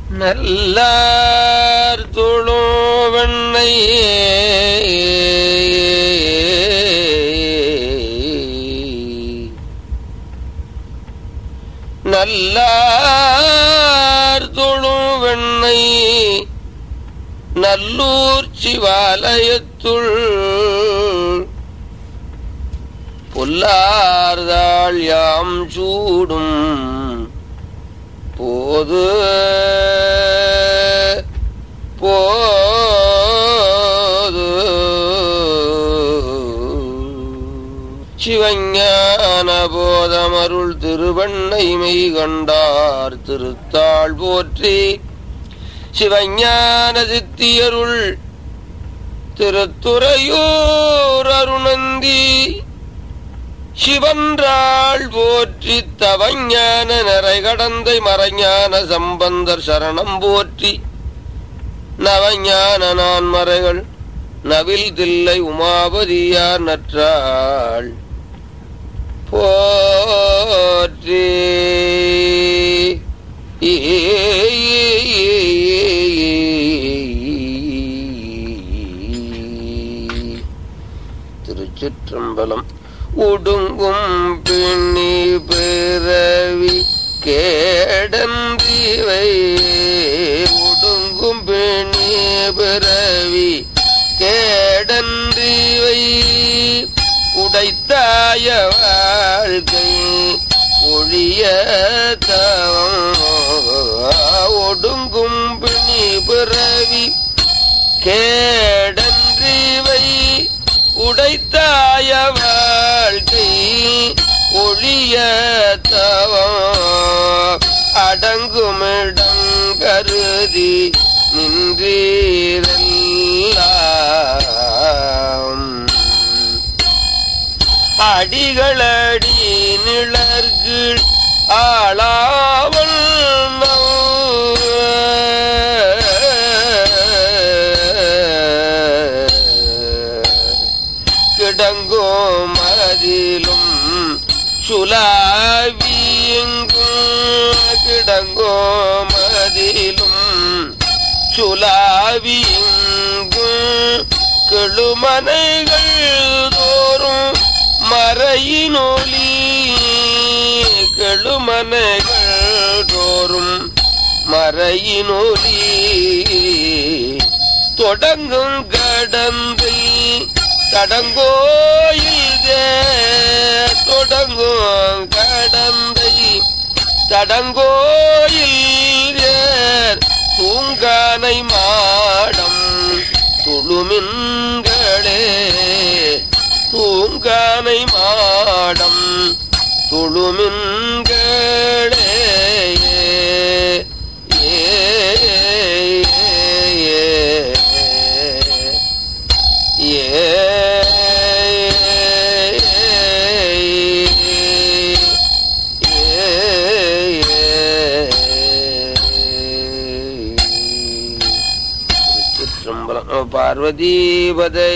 நல்லார் தொழும் வெண்ணை நல்லார் தொழும் வெண்ணை நல்லூர் சிவாலயத்துள் பொல்லார்தாள் யாம் சூடும் போது போது சிவஞான போதமருள் திருவண்ணை மெய் கண்டார் திருத்தாள் போற்றி சிவஞான சித்தியருள் திருத்துறையூர் அருணந்தி சிவன்றாள் போற்றி தவஞான நிறை கடந்தை மறைஞான சம்பந்தர் சரணம் போற்றி நவஞான நான் மறைகள் நவில் தில்லை உமாபதியார் நற்றாள் போற்றி திருச்சிற்றம்பலம் உடுங்கும் பிணி பிறவி கேடந்திவை உடுங்கும் பிணி பிறவி கேடந்திவை உடைத்தாய வாழ்க்கை ஒழிய தவம் ஒடுங்கும் பிணி பிறவி கேடன்றிவை உடைத்தாய வாழ்க்கை ஒளிய தவம் அடங்குமிடம் கருதி நின்றீரெல்லாம் அடிகளடி நிழற்கீழ் ஆளாவல் கிடங்கும் அதிலும் சுலாவியெங்கும் கிடங்கும் அதிலும் சுலாவியெங்கும் கெழுமனைகள் தோறும் மறையினொலி கெழுமனைகள் தோறும் மறையினொலி தொடங்கும் கடந்தை தடங்கோயில் தொடங்கும் கடந்தை தடங்கோயில் தூங்கானை மாடம் துளுமின்களே தூங்கானை மாடம் துளுமின்களே ஏ பார்வதீபதே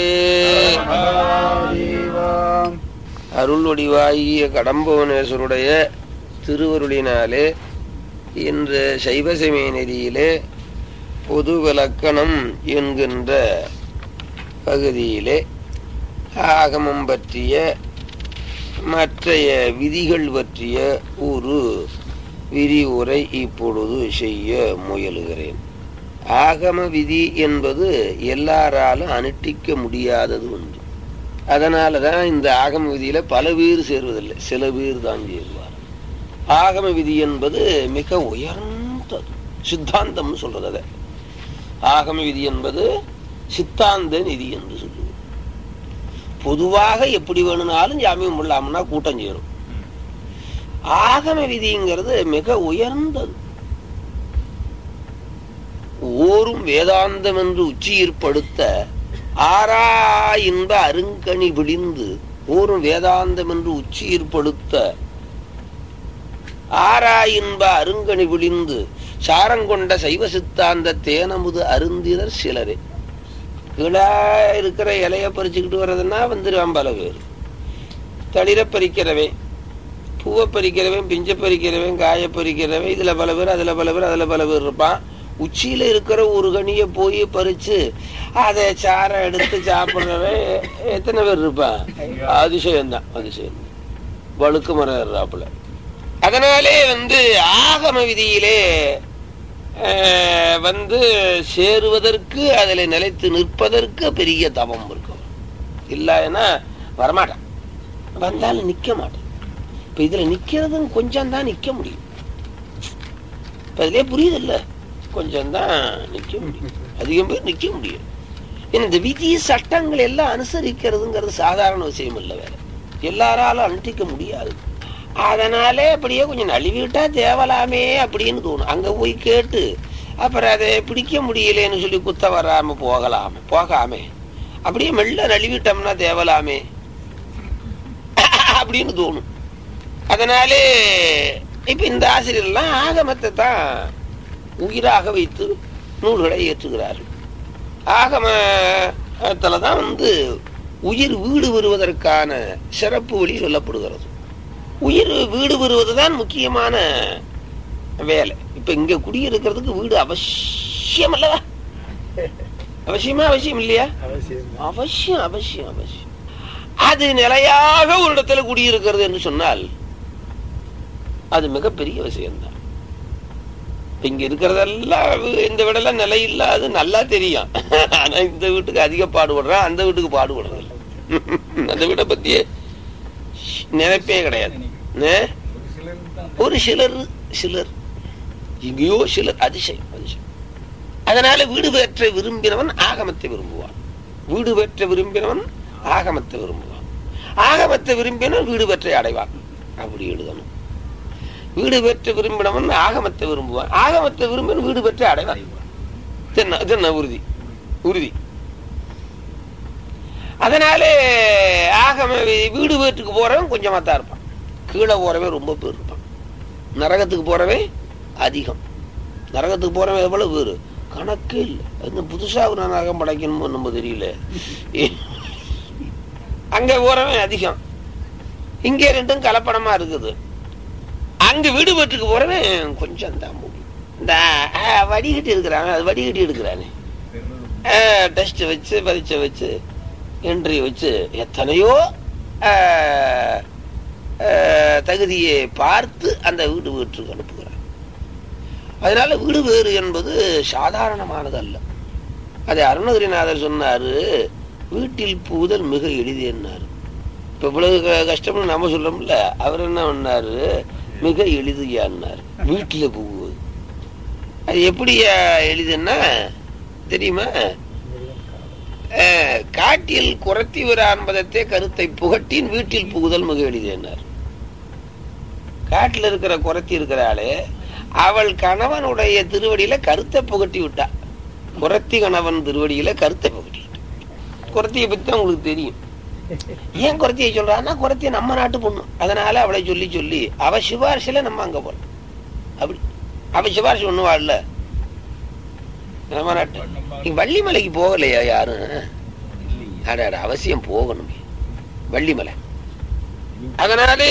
அருள் வடிவாகிய கடம்பவனேஸ்வருடைய திருவருளினாலே இன்று சைவசமய நெறியிலே பொது விலக்கணம் என்கின்ற பகுதியிலே ஆகமம் பற்றிய மற்றைய விதிகள் பற்றிய ஒரு விரிவுரை இப்பொழுது செய்ய முயலுகிறேன் ஆகம விதி என்பது எல்லாராலும் அனுஷ்டிக்க முடியாதது ஒன்று அதனால தான் இந்த ஆகம விதியில பல பேர் சேர்வதில்லை சில பேர் தான் சேருவார் ஆகம விதி என்பது மிக உயர்ந்தது சித்தாந்தம் சொல்றது அதை ஆகம விதி என்பது சித்தாந்த நிதி என்று சொல்லுவோம் பொதுவாக எப்படி வேணும்னாலும் ஜாமியம் பண்ணலாம்னா கூட்டம் சேரும் ஆகம விதிங்கிறது மிக உயர்ந்தது ஓரும் வேதாந்தம் என்று உச்சியிற்படுத்த ஆரா இன்ப அருங்கனி விழிந்து ஓரும் வேதாந்தம் என்று உச்சியிற்படுத்த ஆரா இன்ப அருங்கனி விழிந்து சாரங்கொண்ட சைவ சித்தாந்த தேனமுது அருந்தினர் சிலரே கீழா இருக்கிற இலைய பறிச்சுக்கிட்டு வர்றதுன்னா வந்துடுவான் பல பேர் தளிர பறிக்கிறவன் பூவை பறிக்கிறவன் பிஞ்சை பறிக்கிறவன் காய பறிக்கிறவன் இதுல பல பேர் அதுல பல பேர் அதுல பல பேர் இருப்பான் உச்சியில இருக்கிற ஒரு கனியை போய் பறிச்சு அதை சாரை எடுத்து சாப்பிடுறவன் எத்தனை பேர் இருப்பான் அதிசயம்தான் அதிசயம் வழுக்கு மரம் ஏறுறாப்புல அதனாலே வந்து ஆகம விதியிலே அஹ், வந்து சேருவதற்கு அதில் நிலைத்து நிற்பதற்கு பெரிய தவம் இருக்கும் இல்லைன்னா வரமாட்டான் வந்தாலும் நிக்க மாட்டான் இப்ப இதுல நிக்கிறதும் கொஞ்சம் தான் நிக்க முடியும் இப்ப இதுலயே புரியுது இல்ல கொஞ்சம் தான் நிக்க முடியும் அதிகம் பேர் நிக்க முடியும் இந்த விதி சட்டங்கள் எல்லாம் அனுசரிக்கிறதுங்கிறது சாதாரண விஷயம் இல்லை வேற எல்லாராலும் அனுஷ்டிக்க முடியாது அதனாலே அப்படியே கொஞ்சம் நழுவிட்டா தேவலாமே அப்படின்னு தோணும் அங்க போய் கேட்டு அப்புறம் அதை பிடிக்க முடியலன்னு சொல்லி குத்த வராம போகலாமே போகாமே அப்படியே மெல்ல நழுவிட்டோம்னா தேவலாமே அப்படின்னு தோணும் அதனாலே இப்ப இந்த ஆசிரியர்லாம் ஆகமத்தை தான் உயிராக வைத்து நூல்களை ஏற்றுகிறார்கள் ஆகமத்துல தான் வந்து உயிர் வீடு வருவதற்கான சிறப்பு வழி சொல்லப்படுகிறது உயிர் வீடு வருவதுதான் முக்கியமான வேலை இப்ப இங்க குடியிருக்கிறதுக்கு வீடு அவசியம் அல்லவா அவசியமா அவசியம் இல்லையா அவசியம் அவசியம் அவசியம் அது நிலையாக ஒரு இடத்துல குடியிருக்கிறது என்று சொன்னால் அது மிகப்பெரிய விஷயம்தான் இப்ப இங்க இருக்கிறதெல்லாம் வி- இந்த வீடெல்லாம் நிலை இல்லாது நல்லா தெரியும் ஆனா இந்த வீட்டுக்கு அதிக பாடுபடுறான் அந்த வீட்டுக்கு பாடுபடுறது இல்ல. அந்த வீட்டை பத்தியே நினைப்பே கிடையாது நே? ஒரு சிலர் சிலர் எங்கேயோ சிலர் அதிசயம் அதிசயம் அதனால வீடு பெற்ற விரும்பினவன் ஆகமத்தை விரும்புவான் வீடு பெற்ற விரும்பினவன் ஆகமத்தை விரும்புவான் ஆகமத்தை விரும்பினவன் வீடு பெற்றை அடைவான் அப்படி எழுதணும் வீடு பெற்ற விரும்பினவன் ஆகமத்தை விரும்புவான் ஆகமத்தை விரும்பினவன் வீடு பெற்ற அடைவான் தென்ன தென்ன உறுதி உறுதி அதனாலே ஆகம வி- வீடு வீட்டுக்கு போறவன் கொஞ்சமா தான் இருப்பான் கீழே போறவன் ரொம்ப பேர் இருப்பான் நரகத்துக்கு போறவன் அதிகம் நரகத்துக்கு போறவன் எவ்வளவு பேர் கணக்கே இல்லை இந்த புதுசா ஒரு நரகம் படைக்கணுமோ நம்ம தெரியல அங்க போறவன் அதிகம் இங்க ரெண்டும் கலப்படமா இருக்குது அங்க வீடு வீட்டுக்கு போறவன் கொஞ்சம் தான் முடியும் இந்த ஆ, வடிகட்டி இருக்கிறான் அது வடிகட்டி எடுக்கிறானே டெஸ்ட் வச்சு பரீட்சை வச்சு என்ட்ரி வச்சு எத்தனையோ ஆ, ஆ, தகுதியை பார்த்து அந்த வீடு வீட்டுக்கு அனுப்புகிறார் அதனால வீடு வேறு என்பது சாதாரணமானது அல்ல அதை அருணகிரிநாதர் சொன்னாரு வீட்டில் புகுதல் மிக எளிது என்னாரு இப்ப இவ்வளவு க- கஷ்டம்னு நம்ம சொல்றோம்ல அவர் என்ன பண்ணாரு மிக எளிதுயான்னாரு வீட்டுல புகுவது அது எப்படி எளிதுன்னா தெரியுமா அஹ், காட்டில் குரத்தி விரான்பதத்தை கருத்தை புகட்டின் வீட்டில் புகுதல் மிக எளிது என்னார் காட்டில் இருக்கிற குரத்தி இருக்கிறாளே அவள் கணவனுடைய திருவடியில கருத்தை புகட்டி விட்டா குரத்தி கணவன் திருவடியில கருத்தை புகட்டி விட்டா குரத்தியை பத்தி தான் உங்களுக்கு தெரியும் ஏன் குரத்தியை சொல்றான்னா குரத்திய நம்ம நாட்டு பொண்ணு அதனால அவளை சொல்லி சொல்லி அவ சிபாரிசுல நம்ம அங்க போறோம் அப்படி அவ சிபாரிசு ஒண்ணுவாள்ல நம்ம நாட்டு நீங்க வள்ளிமலைக்கு போகலையா யாரும் அட அட, அவசியம் போகணும் வள்ளிமலை அதனாலே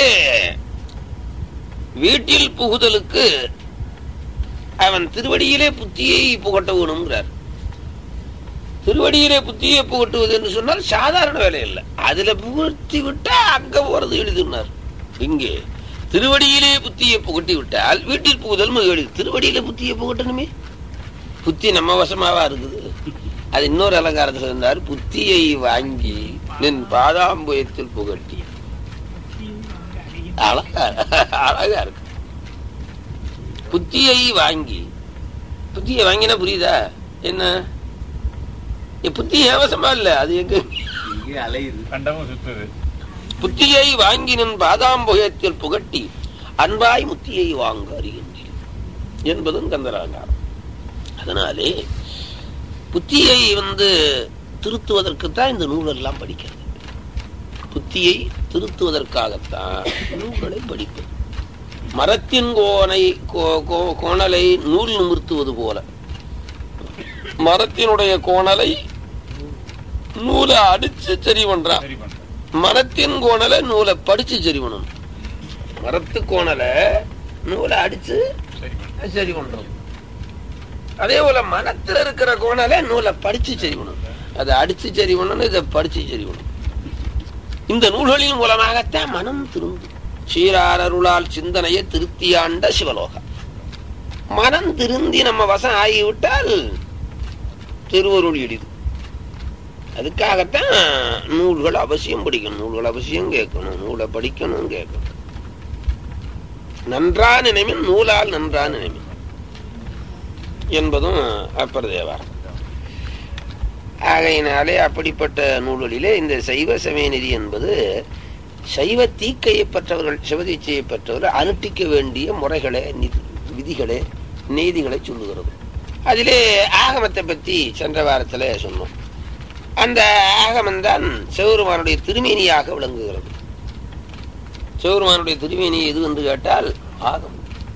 வீட்டில் புகுதலுக்கு அவன் திருவடியிலே புத்தியை புகட்ட வேணுங்கிறார் திருவடியிலே புத்தியை புகட்டுவது என்று சொன்னால் சாதாரண வேலை இல்லை அதுல புகட்டி விட்டா அங்க போறது எளிதுன்னார் இங்கே திருவடியிலே புத்தியை புகட்டி விட்டால் வீட்டில் புகுதல் மிக எளிது திருவடியில புத்தியை புகட்டணுமே புத்தி நம்ம வசமாவா இருக்குது அது இன்னொரு அலங்காரத்தில் இருந்தார் புத்தியை வாங்கி நின் பாதாம்பயத்தில் புகட்டி அழகா அழகா இருக்கு புத்தியை வாங்கி புத்தியை வாங்கினா புரியுதா என்ன என் புத்தி ஏவசமா இல்ல அது எங்க இங்கே அலையுது கண்டமும் சுத்துது புத்தியை வாங்கி நின் பாதாம்பயத்தில் புகட்டி அன்பாய் முத்தியை வாங்க அறிகின்றேன் என்பதும் கந்தராகாரம் அதனாலே புத்தியை வந்து திருத்துவதற்கு தான் இந்த நூலெல்லாம் படிக்கிறது புத்தியை திருத்துவதற்காகத்தான் நூல்களை படிப்பது மரத்தின் கோனை கோ- கோ- கோணலை நூல் நிமிர்த்துவது போல மரத்தினுடைய கோணலை நூலை அடிச்சு சரி பண்றான் சரி பண்றேன் மரத்தின் கோணலை நூலை படிச்சு சரி பண்ணணும் மரத்து கோணலை நூலை அடிச்சு சரி பண்றேன் சரி பண்றது அதே போல மனத்துல இருக்கிற கோணால நூலை படிச்சு செய்யணும் அதை அடிச்சு செய்யணும்னு இதை படிச்சு செய்யணும் இந்த நூல்களின் மூலமாகத்தான் மனம் திரும்பும் சீராரருளால் சிந்தனையை திருத்தியாண்ட சிவலோகம் மனம் திருந்தி நம்ம வசம் ஆகிவிட்டால் திருவருள் எளிது அதுக்காகத்தான் நூல்கள் அவசியம் படிக்கணும் நூல்கள் அவசியம் கேட்கணும் நூலை படிக்கணும் கேட்கணும் நன்றா நினைமின் நூலால் நன்றா நினைமின் என்பதும் அப்பர் தேவாரம் ஆகையினாலே அப்படிப்பட்ட நூல்களிலே இந்த சைவ சமயநிதி என்பது சைவ தீக்கையை பெற்றவர்கள் சிவதீச்சையை பெற்றவர்கள் அனுஷ்டிக்க வேண்டிய முறைகளை நிதி- விதிகளை நீதிகளை சொல்லுகிறது அதிலே ஆகமத்தை பற்றி சென்ற வாரத்தில் சொன்னோம் அந்த ஆகமம்தான் சிவபெருமானுடைய திருமேனியாக விளங்குகிறது சிவபெருமானுடைய திருமேனி எது என்று கேட்டால் ஆகமம்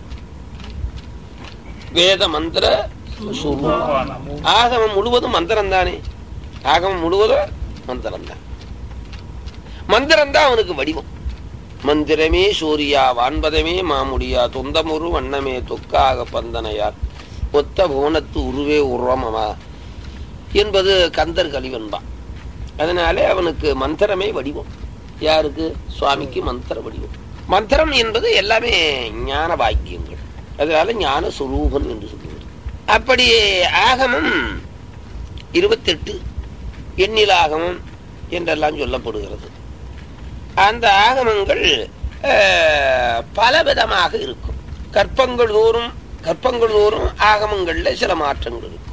வேத மந்திர சுரூபம். ஆகமம் முழுவதும் மந்திரம் தானே ஆகமம் முழுவதும் மந்திரம் தான் மந்திரம் தான் அவனுக்கு வடிவம் மந்திரமே சூரியா வான்பதமே மாமுடியா தொந்தமுரு வண்ணமே தொக்காக பந்தனையார் ஒத்த புவனத்து உருவே உருவமமா என்பது கந்தர் கலிவன்பான் அதனாலே அவனுக்கு மந்திரமே வடிவம் யாருக்கு சுவாமிக்கு மந்திர வடிவம் மந்திரம் என்பது எல்லாமே ஞான பாக்கியங்கள் அதனால ஞான சுரூபன் என்று சொல்லுவது அப்படி ஆகமம் இருபத்தெட்டு எண்ணில் ஆகமம் என்றெல்லாம் சொல்லப்படுகிறது அந்த ஆகமங்கள் அஹ், பலவிதமாக இருக்கும் கற்பங்கள் தோறும் கற்பங்கள் தோறும் ஆகமங்கள்ல சில மாற்றங்கள் இருக்கும்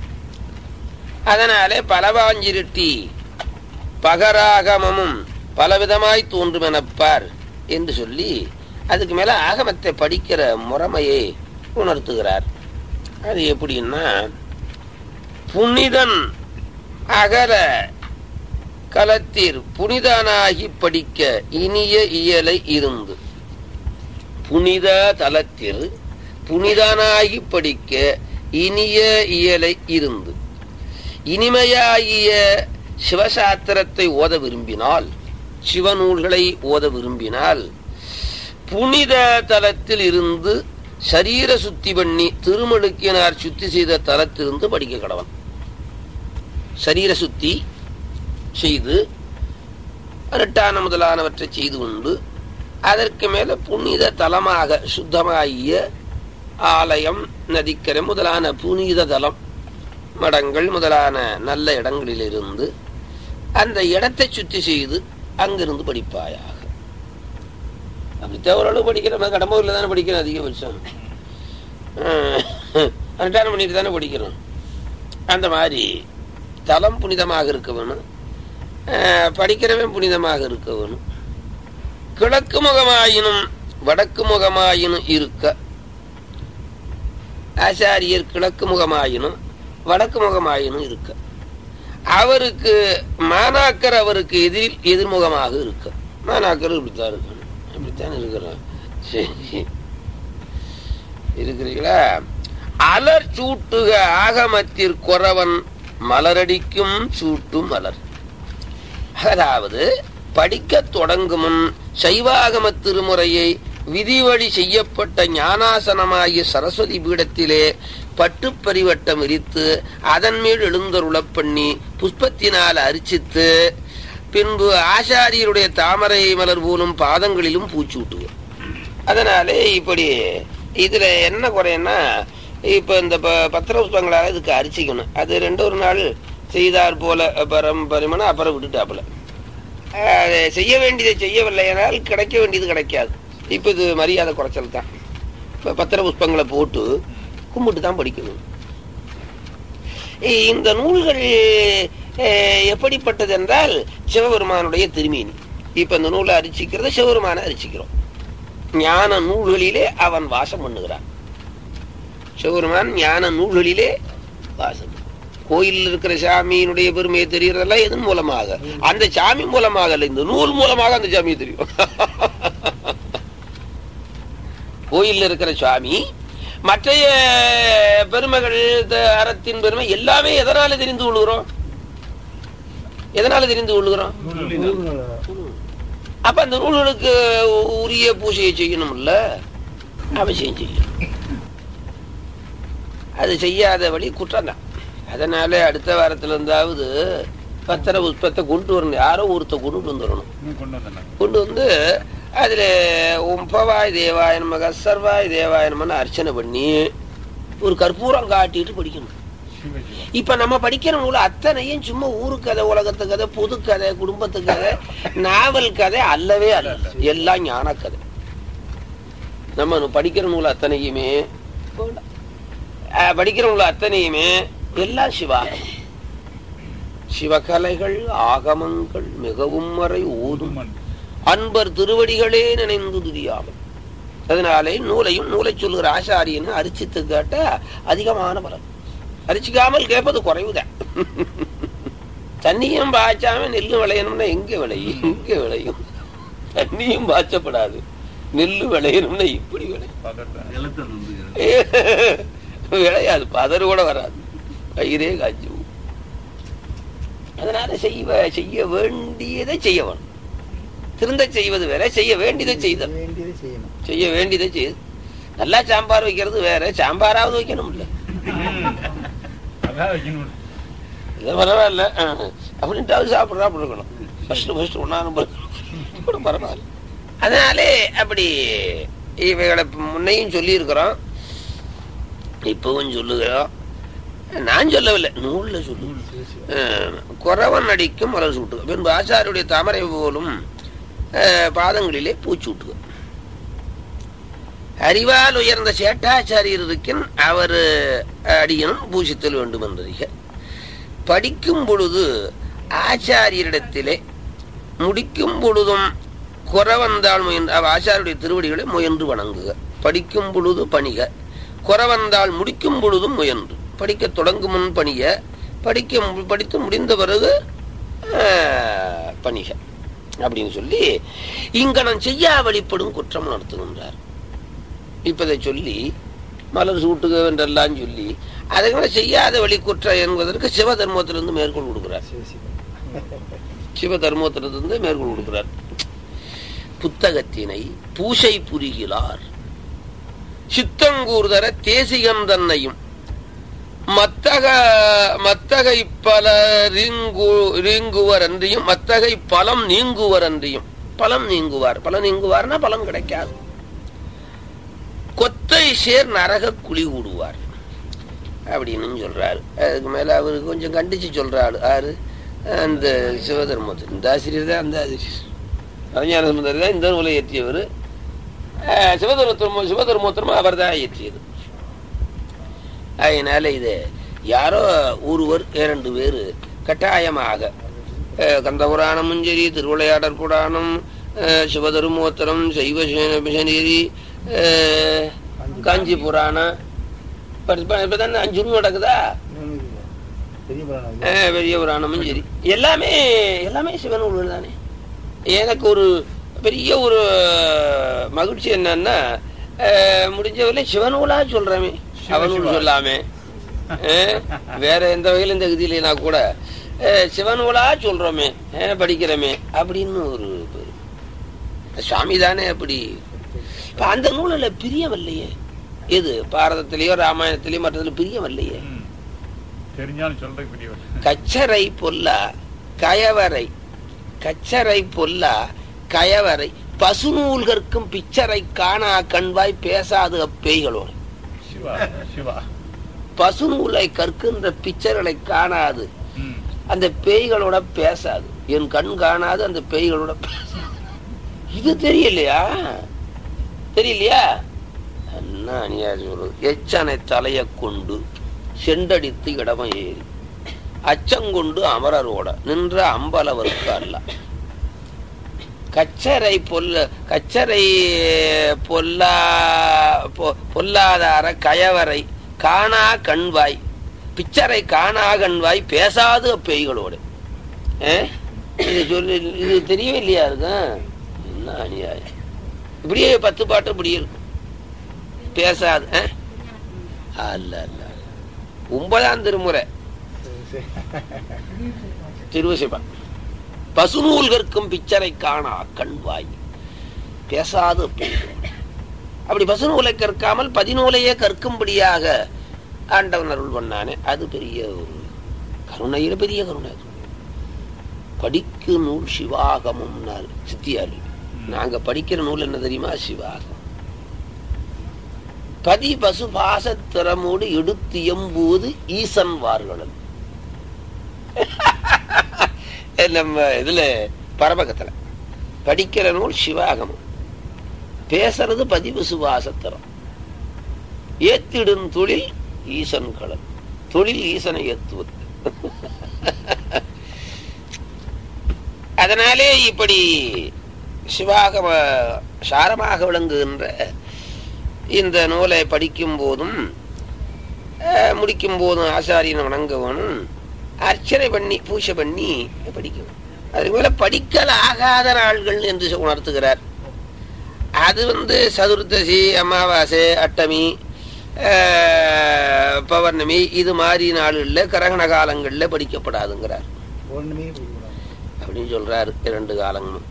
அதனாலே பலவாஞ்சிருட்டி பகராகமமும் பலவிதமாய் தோன்றும் எனப்பார் என்று சொல்லி அதுக்கு மேல ஆகமத்தை படிக்கிற முறைமையை உணர்த்துகிறார் அது எப்படின்னா புனிதன் அகர கலத்தீர் புனிதனாகி படிக்க இனிய இயலை இருந்து புனித தலத்தில் புனிதனாகி படிக்க இனிய இயலை இருந்து இனிமையாகிய சிவசாத்திரத்தை ஓத விரும்பினால் சிவநூல்களை ஓத விரும்பினால் புனித தலத்தில் இருந்து சரீர சுத்தி பண்ணி திருமழுக்கினார் சுத்தி செய்த தலத்திலிருந்து படிக்க கடவன் சரீர சுத்தி செய்து இரட்டான முதலானவற்றை செய்து கொண்டு அதற்கு மேல புனித தலமாக சுத்தமாகிய ஆலயம் நதிக்கரை முதலான புனித தலம் மடங்கள் முதலான நல்ல இடங்களிலிருந்து அந்த இடத்தை சுத்தி செய்து அங்கிருந்து படிப்பாயாக அப்படித்தான் ஓரளவு படிக்கிறோம் கடம்பூர்ல தானே படிக்கிறோம் அதிகபட்சம் அனுஷ்டானம் பண்ணிட்டு தானே படிக்கிறோம் அந்த மாதிரி தலம் புனிதமாக இருக்க வேணும் அஹ், படிக்கிறவன் புனிதமாக இருக்க வேணும் கிழக்கு முகமாயினும் வடக்கு முகமாயினும் இருக்க ஆச்சாரியர் கிழக்கு முகமாயினும் வடக்கு முகமாயினும் இருக்க அவருக்கு மாணாக்கர் அவருக்கு எதிரில் எதிர்முகமாக இருக்க மாணாக்கர் இப்படித்தான் இருக்கணும் இப்படித்தான் இருக்கிறோம் சரி இருக்கிறீங்களா அலர் சூட்டுக ஆகமத்திற்குறவன் மலரடிக்கும் சூட்டும் மலர் அதாவது படிக்கத் தொடங்கும் முன் சைவாகம திருமுறையை விதிவழி செய்யப்பட்ட ஞானாசனமாகிய சரஸ்வதி பீடத்திலே பட்டுப் பரிவட்டம் விரித்து அதன் மேல் எழுந்தருளப் பண்ணி புஷ்பத்தினால் அரிச்சித்து பின்பு ஆசாரியருடைய தாமரை மலர் போலும் பாதங்களிலும் பூச்சூட்டுவோம் அதனாலே இப்படி இதுல என்ன குறைன்னா இப்ப இந்த ப- பத்திர புஷ்பங்களால இதுக்கு அரிச்சிக்கணும் அது ரெண்டு ஒரு நாள் செய்தார் போல பரம் பரிமணம் அப்புறம் விட்டுட்டாப்புல அது செய்ய வேண்டியதை செய்யவில்லையானால் கிடைக்க வேண்டியது கிடைக்காது இப்ப இது மரியாதை குறைச்சல் தான் இப்ப பத்திர புஷ்பங்களை போட்டு கும்பிட்டு தான் படிக்கணும் இந்த நூல்கள் அஹ், எப்படிப்பட்டது என்றால் சிவபெருமானுடைய திருமேனி இப்ப இந்த நூலை அரிச்சிக்கிறது சிவபெருமான அரிச்சிக்கிறோம் ஞான நூல்களிலே அவன் வாசம் பண்ணுகிறான் சிவபெருமான் ஞான நூல்களிலே வாசம் கோயிலில் இருக்கிற சாமியினுடைய பெருமையை தெரியறதெல்லாம் எதன் மூலமாக அந்த சாமி மூலமாக அல்ல இந்த நூல் மூலமாக அந்த சாமியை தெரியும் கோயிலில் இருக்கிற சுவாமி மற்றைய பெருமைகள் த- அறத்தின் பெருமை எல்லாமே எதனால தெரிந்து கொள்கிறோம் எதனால தெரிந்து கொள்கிறோம் அப்ப அந்த நூல்களுக்கு உரிய பூஜையை செய்யணும்ல அவசியம் செய்யணும் அது செய்யாதபடி குற்றம் தான் அதனால அடுத்த வாரத்துல இருந்தாவது பத்திர புஷ்பத்தை கொண்டு வரணும் யாரோ ஒருத்த கொண்டு வந்துடணும் இன்னும் கொண்டு வந்தாங்க கொண்டு வந்து அதுல உம்பவாய் தேவாய நமக சர்வாய் தேவாய நமன்னு அர்ச்சனை பண்ணி ஒரு கற்பூரம் காட்டிட்டு படிக்கணும் சிவ சிவா இப்ப நம்ம படிக்கிற நூல் அத்தனையும் சும்மா ஊரு கதை உலகத்து கதை புது கதை குடும்பத்து கதை நாவல் கதை அல்லவே அல்ல எல்லாம் ஞான கதை நம்ம படிக்கிற நூல் அத்தனையுமே அஹ், படிக்கிற நூல் அத்தனையுமே எல்லாம் சிவாகம் சிவகலைகள் ஆகமங்கள் மிகவும் வரை ஓதும் புதுமண் அன்பர் திருவடிகளே நினைந்து துதியாமல் அதனாலே நூலையும் நூலை சொல்லுகிற ஆசாரியன்னு அரிச்சித்து கேட்ட அதிகமான பலன் அரிச்சிக்காமல் கேட்பது குறைவுதான் தண்ணியும் பாய்ச்சாம நெல்லு விளையணும்னா எங்க விளையும் இங்க விளையும் தண்ணியும் பாய்ச்சப்படாது நெல்லு விளையணும்னா இப்படி விளையும் பதட்டம் நிலத்தை நம்புகிறது விளையாது பதறு கூட வராது பயிரே காய்ச்சி போகும். அதனால செய்வ செய்ய வேண்டியதை செய்ய வேணும் திருந்த செய்வது வேற செய்ய வேண்டியதை செய்தல் வேண்டியதை செய்யணும் செய்ய வேண்டியதை செய்து நல்லா சாம்பார் வைக்கிறது வேற சாம்பாராவது வைக்கணும்ல அதான் வைக்கணும் இது பரவாயில்ல அஹ், அப்படின்ட்டாவது சாப்பிட்றா அப்படி இருக்கணும் ஃபர்ஸ்ட் ஃபர்ஸ்ட் ஒன்னா நம்பர் கூட பரவாயில்ல அதனாலே அப்படி இவைகளை இப்ப முன்னையும் சொல்லியிருக்கிறோம் இப்பவும் சொல்லுகிறோம் நான் சொல்லவில்லை நூல்ல சொல்லு அஹ், குறவன் அடிக்கும் மலர் சூட்டுக பின்பு ஆச்சாரியுடைய தாமரை போலும் அஹ், பாதங்களிலே பூச்சூட்டுக அறிவால் உயர்ந்த சேட்டாச்சாரியர் இருக்கின் அவர் அடியனும் பூசித்தல் வேண்டும் என்றறிக படிக்கும் பொழுது ஆச்சாரியரிடத்திலே முடிக்கும் பொழுதும் குறவந்தாள் முயன்று அவ ஆச்சாரியுடைய திருவடிகளை முயன்று வணங்குக படிக்கும் பொழுது பணிக குறவந்தாள் முடிக்கும் பொழுதும் முயன்று படிக்க தொடங்கும் முன் பணிய படிக்க மு- படித்து முடிந்த பிறகு ஆஹ், பணிக அப்படின்னு சொல்லி இங்கனம் செய்யா வழிபடும் குற்றம் நடத்துகின்றார் இப்பதை சொல்லி மலர் சூட்டுக என்றெல்லாம் சொல்லி அதை கூட செய்யாத வழி குற்றம் என்பதற்கு சிவ தர்மத்திலிருந்து மேற்கோள் கொடுக்கிறார் சிவ சிவ சிவ தர்மத்திலிருந்து மேற்கோள் கொடுக்கிறார் புத்தகத்தினை பூசை புரிகிறார் சித்தங்கூர்தர தேசிகன் தன்னையும் மத்தக மத்தகை பல ரீங்குவர் அன்றியும் மத்தகை பலம் நீங்குவர் அன்றியும் பலம் நீங்குவார் பலம் நீங்குவார்னா பலம் கிடைக்காது கொத்தை சேர் நரக குழி கூடுவார் அப்படின்னு சொல்றாரு அதுக்கு மேல அவரு கொஞ்சம் கண்டிச்சு சொல்றாரு ஆறு அந்த சிவதர்மத்தில் இந்த ஆசிரியர் தான் அந்த ஆசிரியர் அறிஞான சுந்தர் தான் இந்த நூலை இயற்றியவர் சிவதர்மத்திரமோ சிவதர்மோத்திரமும் அவர் தான் இயற்றியது அதனால இது யாரோ ஒருவர் இரண்டு பேர் கட்டாயமாக அஹ், கந்த புராணமும் சரி திருவிளையாடற் புராணம் அஹ், சிவதர்மோத்திரம் சைவ சனேரி காஞ்சி புராணம் இப்ப- இப்பதான் அஞ்சு நூல் நடக்குதா இன்னொன்னு இது. பெரிய புராணம் இது. அஹ், பெரிய புராணமும் சரி எல்லாமே எல்லாமே சிவநூல்கள் தானே எனக்கு ஒரு பெரிய ஒரு மகிழ்ச்சி என்னன்னா அஹ், முடிஞ்சவரை சிவநூலா சொல்றமே அவனூல் சிவா. சொல்லாமே அஹ், வேற எந்த வகையில இந்த கதியிலனா கூட அஹ், சிவநூலா சொல்றோமே அஹ், படிக்கிறோமே அப்படின்னு ஒரு பெரு- சுவாமி தானே அப்படி இப்ப அந்த நூலில் பிரியம் இல்லையே எது பாரதத்திலேயோ ராமாயணத்திலேயோ மற்றதுல பிரியம் இல்லையே ம். தெரிஞ்சாலும் சொல்றதுக்கு பெரியவர் கச்சரை பொல்லா கயவரை கச்சரை பொல்லா கயவரை பசுநூல்கற்கும் பிச்சரை காணா கண்வாய் பேசாது அப்பேய்களோடு சிவா சிவா பசுநூலை கற்கின்ற பிச்சர்களை காணாது ம். அந்த பேய்களோட பேசாது என் கண் காணாது அந்த பேய்களோட பேசாது இது தெரியலையா தெரியலையா என்ன அநியாயம் சொல்றது எச்சனை தலைய கொண்டு செண்டடித்து இடம ஏறி அச்சங்கொண்டு அமரரோட நின்ற அம்பலவருக்கு அல்ல கச்சரை பொல்ல கச்சரை பொல்லா பொ- பொல்லாதார கயவரை காணா கண்வாய் பிச்சரை காணா கண்வாய் பேசாது அப்பேய்களோடு ஏ? இது சொல்லி இது தெரியவே இல்லையா இருக்கும் என்ன அநியாயம் இப்படியே பத்து பாட்டு இப்படியே இருக்கும் பேசாது ஆ? அல்ல அல்ல ஒன்பதாம் திருமுறை சரி, சரி. திருவசிபா பசுநூல் கற்கும் பிச்சரை காணா கண்வாய் பேசாது அப்படி அப்படி பசுநூலை கற்காமல் பதிநூலையே கற்கும்படியாக ஆண்டவன் அருள் பண்ணானே அது பெரிய ஒரு கருணையில பெரிய கருணை அது. படிக்கு நூல் சிவாகமம்னாரு சித்தியாரு நாங்க படிக்கிற நூல் என்ன தெரியுமா சிவாகம் பதி பசு பாசத்திறமோடு எடுத்து எம்புவது ஈசன் வார்களன் நம்ம இதுல பரமகத்துல படிக்கிற நூல் சிவாகமம் பேசுறது பதிவு சுவாசத்திரம் ஏத்திடும் தொழில் ஈசன் களம் தொழில் ஈசனை ஏத்துவது அதனாலே இப்படி சிவாகம சாரமாக விளங்குகின்ற இந்த நூலை படிக்கும் போதும் அஹ், முடிக்கும் போதும் ஆசாரியனை வணங்கவனும் அர்ச்சனை பண்ணி பூஜை பண்ணி படிக்கணும் அதுக்கு மேல படிக்கல் ஆகாத நாள்கள் என்று உணர்த்துகிறார் அது வந்து சதுர்த்தசி அமாவாசை அட்டமி அஹ், பௌர்ணமி இது மாதிரி நாள்களில் கிரகண காலங்களில் படிக்கப்படாதுங்கிறார் ஒண்ணுமே படிக்கக்கூடாது அப்படின்னு சொல்றாரு இரண்டு காலங்களும்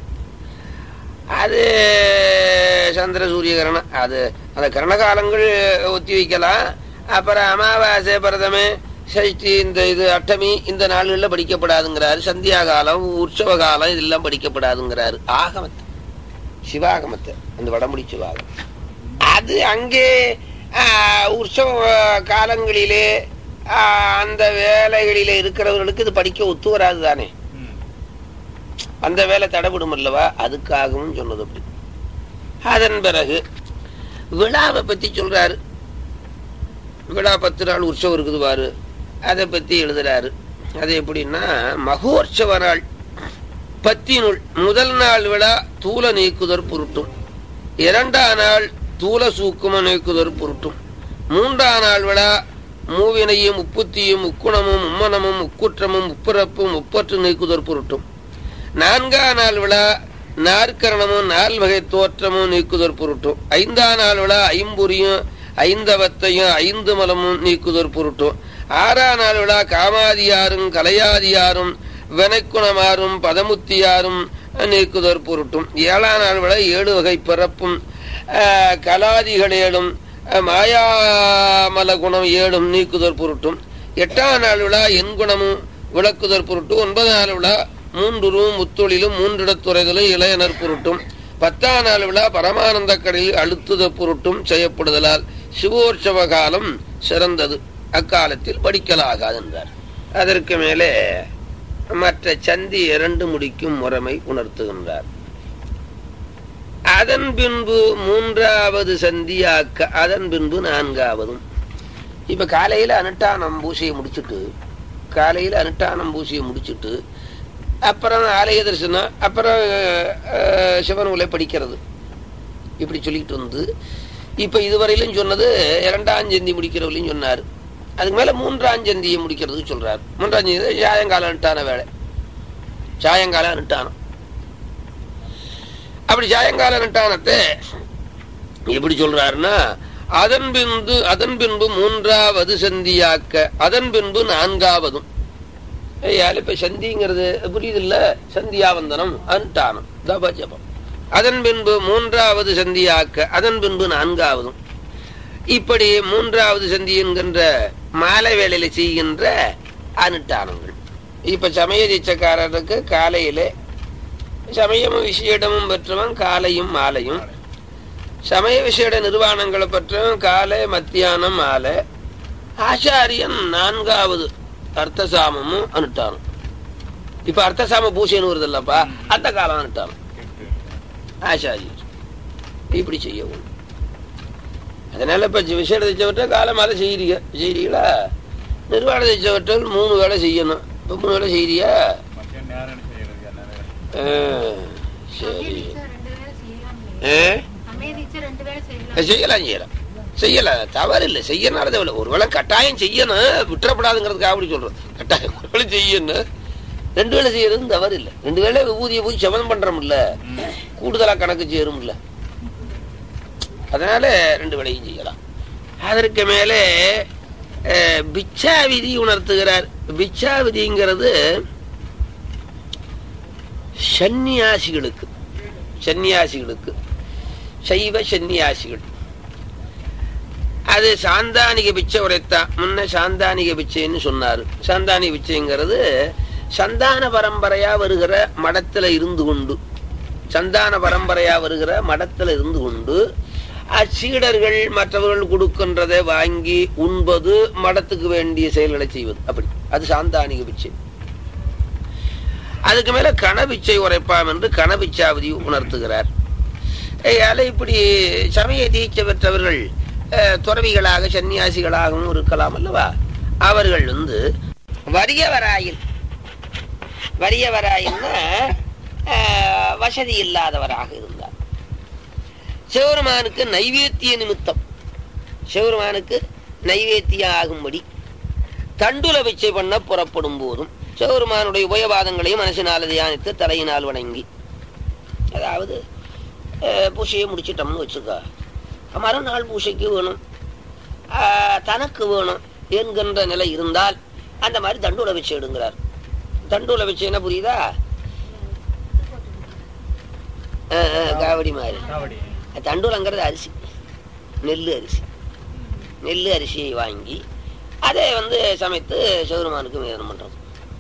அது சந்திர சூரிய கிரணம் அது அந்த கிரண காலங்கள் ஒத்தி வைக்கலாம் அப்புறம் அமாவாசை பிரதம சஷ்டி இந்த இது அட்டமி இந்த நாள்களில் படிக்கப்படாதுங்கிறாரு சந்தியா காலம் உற்சவ காலம் இதெல்லாம் படிக்கப்படாதுங்கிறாரு ஆகமத்தை சிவாகமத்தை அந்த வடமுடி சிவாகம் அது அங்கே ஆ, உற்சவ காலங்களிலே ஆ, அந்த வேலைகளிலே இருக்கிறவர்களுக்கு இது படிக்க ஒத்து வராது தானே ம். அந்த வேலை தடைபடும் அல்லவா அதுக்காகவும் சொன்னது அப்படி அதன் பிறகு விழாவை பத்தி சொல்றாரு விழா பத்து நாள் உற்சவம் இருக்குது பாரு அதை பத்தி எழுதுறாரு அது எப்படின்னா மகோற்சவ நாள் பத்தினுள் முதல் நாள் விழா தூல நீக்குதற் பொருட்டும் இரண்டாம் நாள் தூல சூக்கும நீக்குதற் பொருட்டும் மூன்றாம் நாள் விழா மூவினையும் முப்புத்தியும் முக்குணமும் மும்மனமும் முக்குற்றமும் முப்பிறப்பும் முப்பற்று நீக்குதற் பொருட்டும் நான்காம் நாள் விழா நாற்கரணமும் நால் வகை தோற்றமும் நீக்குதற் பொருட்டும் ஐந்தாம் நாள் விழா ஐம்புரியும் ஐந்தவத்தையும் ஐந்து மலமும் நீக்குதற் பொருட்டும் ஆறாம் நாள் விழா காமாதியாரும் கலையாதியாரும் வினைக்குணமாரும் பதமுத்தியாரும் நீக்குதற் பொருட்டும் ஏழாம் நாள் விழா ஏழு வகை பிறப்பும் ஆஹ், கலாதிகளேடும் ஆஹ், மாயாமல குணம் ஏழும் நீக்குதற் பொருட்டும் எட்டாம் நாள் விழா என் குணமும் விளக்குதற் பொருட்டு ஒன்பதாம் நாள் விழா மூன்றுருவும் முத்தொழிலும் மூன்றிடத்துறைதலும் இளையனர் பொருட்டும் பத்தாம் நாள் விழா பரமானந்த கடலில் அழுத்துத பொருட்டும் செய்யப்படுதலால் சிவோற்சவ காலம் சிறந்தது அக்காலத்தில் படிக்கலாகாது என்றார் அதற்கு மேலே மற்ற சந்தி இரண்டு முடிக்கும் முறைமை உணர்த்துகின்றார் அதன் பின்பு மூன்றாவது சந்தியாக்க அதன் பின்பு நான்காவதும் இப்ப காலையில அனுட்டானம் பூசையை முடிச்சுட்டு காலையில அனுட்டானம் பூசையை முடிச்சுட்டு அப்புறம் ஆலய தரிசனம் அப்புறம் அஹ், சிவன் உலை படிக்கிறது இப்படி சொல்லிட்டு வந்து இப்ப இதுவரையிலும் சொன்னது இரண்டாம் ஜந்தி முடிக்கிறவரையும் சொன்னார் அதுக்கு மேல மூன்றாம் ஜந்தியை முடிக்கிறதுக்கு சொல்றாரு மூன்றாம் ஜந்தி சாயங்காலம் அனுட்டான வேலை சாயங்காலம் அனுட்டானம் அப்படி சாயங்கால அனுட்டானத்தை எப்படி சொல்றாருன்னா அதன் பின்பு அதன் பின்பு மூன்றாவது சந்தியாக்க அதன் பின்பு நான்காவதும் ஏயால இப்ப சந்திங்கிறது புரியுது இல்ல சந்தியாவந்தனம் அனுட்டானம் தப ஜபம் அதன் பின்பு மூன்றாவது சந்தியாக்க அதன் பின்பு நான்காவதும் இப்படி மூன்றாவது சந்தி என்கின்ற மாலை வேளையில செய்கின்ற அனுட்டானங்கள் இப்ப சமய தீட்சக்காரருக்கு காலையில சமயமும் விசேடமும் பெற்றவன் காலையும் மாலையும் சமய விசேட நிர்வாணங்களை பெற்றவன் காலை மத்தியானம் மாலை ஆச்சாரியன் நான்காவது அர்த்தசாமமும் அனுட்டானம் இப்ப அர்த்தசாம பூசைன்னு வருது இல்லப்பா அந்த காலம் அனுட்டானம் ஆச்சாரியர் இப்படி செய்யவும் அதனால இப்ப விசேட தைச்சவற்றை காலை மாலை செய்யறீங்க செய்யறீங்களா நிர்வாண தைச்சவற்றை மூணு வேளை செய்யணும் இப்ப மூணு வேளை செய்யறியா மத்திய நேரம் செய்யறது என்ன நேரம் ஆ, சரி ரெண்டு வேளை செய்யலாம் ஆ? அமெரிக்கா ரெண்டு வேளை செய்யலாம் செய்யலாம் செய்யலாம் செய்யலாம் தவறு இல்லை செய்யனால தேவை ஒரு வேளை கட்டாயம் செய்யணும் விட்டுறப்படாதுங்கிறதுக்காக அப்படி சொல்றோம் கட்டாயம் ஒரு வேளை செய்யணும் ரெண்டு வேளை செய்யறது தவறு இல்லை ரெண்டு வேளை ஊதிய போய் செவனம் பண்றோம்ல கூடுதலா கணக்கு சேரும்ல அதனால ரெண்டு வேளையும் செய்யலாம் அதற்கு மேலே அஹ், பிச்சா விதி உணர்த்துகிறார் பிச்சா விதிங்கிறது சந்நியாசிகளுக்கு சந்நியாசிகளுக்கு சைவ சந்நியாசிகள் அது சாந்தானிக பிச்சை உரைத்தான் முன்ன சாந்தானிக பிச்சைன்னு சொன்னாரு சாந்தானிக பிச்சைங்கிறது சந்தான பரம்பரையா வருகிற மடத்துல இருந்து கொண்டு சந்தான பரம்பரையா வருகிற மடத்துல இருந்து கொண்டு அச்சீடர்கள் மற்றவர்கள் கொடுக்கின்றதை வாங்கி உண்பது மடத்துக்கு வேண்டிய செயல்களை செய்வது அப்படி அது சாந்தானிக பிச்சை அதுக்கு மேல கணபிச்சை உரைப்பாம் என்று கணபிச்சாவதி உணர்த்துகிறார் ஏயால இப்படி சமய தீட்சை பெற்றவர்கள் அஹ், துறவிகளாக சன்னியாசிகளாகவும் இருக்கலாம் அல்லவா அவர்கள் வந்து வறியவராயில் வறியவராயின்னா அஹ், வசதி இல்லாதவராக இருந்தார் சிவருமானுக்கு நைவேத்திய நிமித்தம் சிவருமானுக்கு நைவேத்தியம் ஆகும்படி தண்டுல பிச்சை பண்ண புறப்படும் போதும் சிவருமானுடைய உபயவாதங்களையும் மனசினால் தியானித்து தலையினால் வணங்கி அதாவது அஹ், பூசையை முடிச்சிட்டோம்னு வச்சுக்கோ மறுநாள் பூசைக்கு வேணும் அஹ், தனக்கு வேணும் என்கின்ற நிலை இருந்தால் அந்த மாதிரி தண்டுல பிச்சை எடுங்கிறார் தண்டுல பிச்சை என்ன புரியுதா அஹ், அஹ், காவடி மாதிரி காவடி தண்டுலங்கிறது அரிசி நெல் அரிசி நெல் அரிசியை வாங்கி அதை வந்து சமைத்து சிவருமானுக்கு வேதனம் பண்றது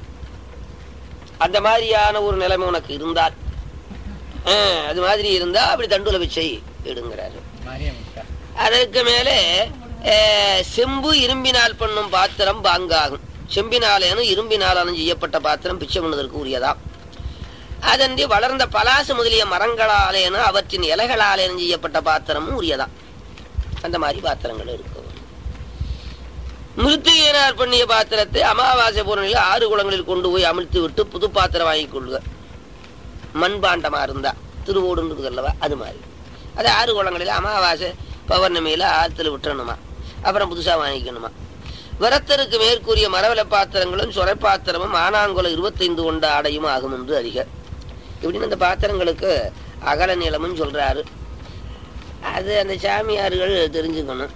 அந்த மாதிரியான ஒரு நிலைமை உனக்கு இருந்தால் ஆஹ், அது மாதிரி இருந்தா அப்படி தண்டுல பிச்சை எடுங்கிறாரு மாரியமுத்தா அதற்கு மேலே அஹ், செம்பு இரும்பினால் பண்ணும் பாத்திரம் பாங்காகும் செம்பினாலேனும் இரும்பினாலும் செய்யப்பட்ட பாத்திரம் பிச்சை பண்ணுவதற்கு உரியதாம் அதன்றி வளர்ந்த பலாசு முதலிய மரங்களாலேனும் அவற்றின் இலைகளாலேனும் செய்யப்பட்ட பாத்திரமும் உரியதாம் அந்த மாதிரி பாத்திரங்கள் இருக்கும் மிருத்தியினால் பண்ணிய பாத்திரத்தை அமாவாசை பூரணியில் ஆறு குளங்களில் கொண்டு போய் அமிழ்த்து விட்டு புது பாத்திரம் வாங்கிக் கொள்க மண்பாண்டமா இருந்தா திருவோடுன்றது அல்லவா அது மாதிரி அது ஆறு குளங்களில் அமாவாசை பௌர்ணமியில ஆத்துல விட்டுறணுமா அப்புறம் புதுசா வாங்கிக்கணுமா விரத்தருக்கு மேற்கூறிய மரவள பாத்திரங்களும் சொரை பாத்திரமும் ஆனாங்குளம் இருபத்தைந்து கொண்ட ஆடையும் ஆகும் என்று அறிக இப்படின்னு அந்த பாத்திரங்களுக்கு அகல நீளமும் சொல்றாரு அது அந்த சாமியார்கள் தெரிஞ்சுக்கணும்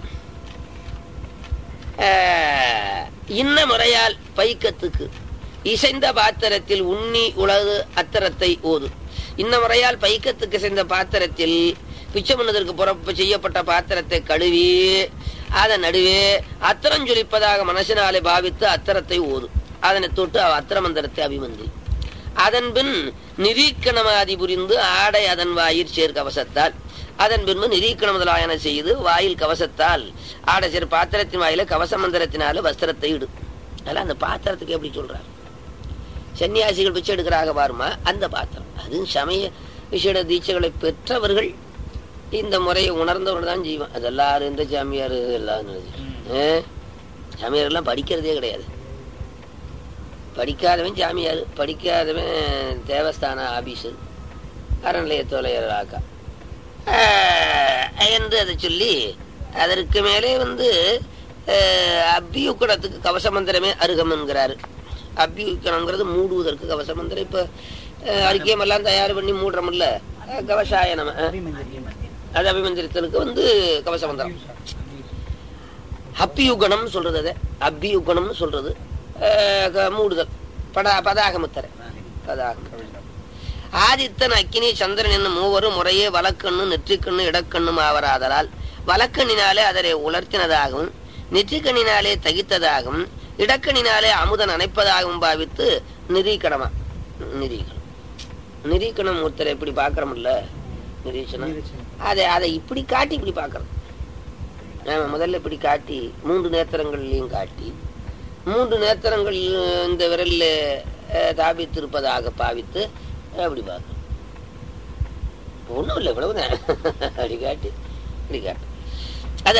ஆஹ், இன்ன முறையால் பைக்கத்துக்கு இசைந்த பாத்திரத்தில் உண்ணி உலகு அத்தரத்தை ஓது இன்ன முறையால் பைக்கத்துக்கு இசைந்த பாத்திரத்தில் பிச்சை பண்ணதற்கு புறப்பு செய்யப்பட்ட பாத்திரத்தை கழுவி அதன் நடுவே அத்தரம் ஜொலிப்பதாக மனசினாலே பாவித்து அத்தரத்தை ஓது அதனை தொட்டு அவ் அத்தர மந்திரத்தை அபிமந்தி அதன் பின் நிரீக்கணமாதி புரிந்து ஆடை அதன் வாயிற் சேர் கவசத்தால் அதன் பின்பு நிரீக்கண முதலாயன செய்து வாயில் கவசத்தால் ஆடை சேர் பாத்திரத்தின் வாயில கவச மந்திரத்தினால வஸ்திரத்தை இடு அதெல்லாம் அந்த பாத்திரத்துக்கு எப்படி சொல்றாரு சன்னியாசிகள் பிச்சை எடுக்கிறாங்க பாருமா அந்த பாத்திரம் அதுவும் சமய விசேட தீட்சைகளை பெற்றவர்கள் இந்த முறையை உணர்ந்தவர்கள் தான் செய்வான் அது எல்லாரும் இந்த சாமியார் எல்லாம் சாமியார் எல்லாம் படிக்கிறதே கிடையாது படிக்காதவன் சாமியார் படிக்காதவன் தேவஸ்தான ஆபீஸு அறநிலைய தொலையர் ஆக்கா ஆஹ், என்று அதை சொல்லி அதற்கு மேலே வந்து ஆஹ், அபியுக்கணத்துக்கு கவச மந்திரமே அருகம் என்கிறாரு அபியுக்கணங்கிறது மூடுவதற்கு கவச மந்திரம் இப்ப ஆஹ், அறிக்கையமெல்லாம் தயார் பண்ணி மூடுறோம்ல ஆஹ், கவசாய நம ஆஹ். அது அபிமந்திரத்திற்கு வந்து கவச மந்திரம் அப்பியுகணம் சொல்றது அது அபியுகணம்னு சொல்றது அஹ், க- மூடுதல் படா பதாகமுத்தர பதாகம் ஆதித்தன் அக்கினி சந்திரன் என்னும் மூவரும் முறையே வலக்கண்ணு நெற்றிக்கண்ணு இடக்கண்ணும் ஆவராதலால் வலக்கண்ணினாலே அதனை உலர்த்தினதாகவும் நெற்றிக்கண்ணினாலே தகித்ததாகவும் இடக்கண்ணினாலே அமுதன் அணைப்பதாகவும் பாவித்து நிரீக்கணமா நிரீக்கணம் நிரீக்கணம் ஒருத்தர் எப்படி பாக்குறோம்ல நிரீட்சணம் அதை அதை இப்படி காட்டி இப்படி பார்க்கறது ஆமா, முதல்ல இப்படி காட்டி மூன்று நேத்திரங்கள்லையும் காட்டி மூன்று நேத்திரங்கள் இந்த விரல்ல அஹ், தாபித்திருப்பதாக பாவித்து அப்படி பார்க்கணும் ஒன்றும் இல்லை இவ்வளவுதான் அப்படி காட்டி இப்படி காட்டு அத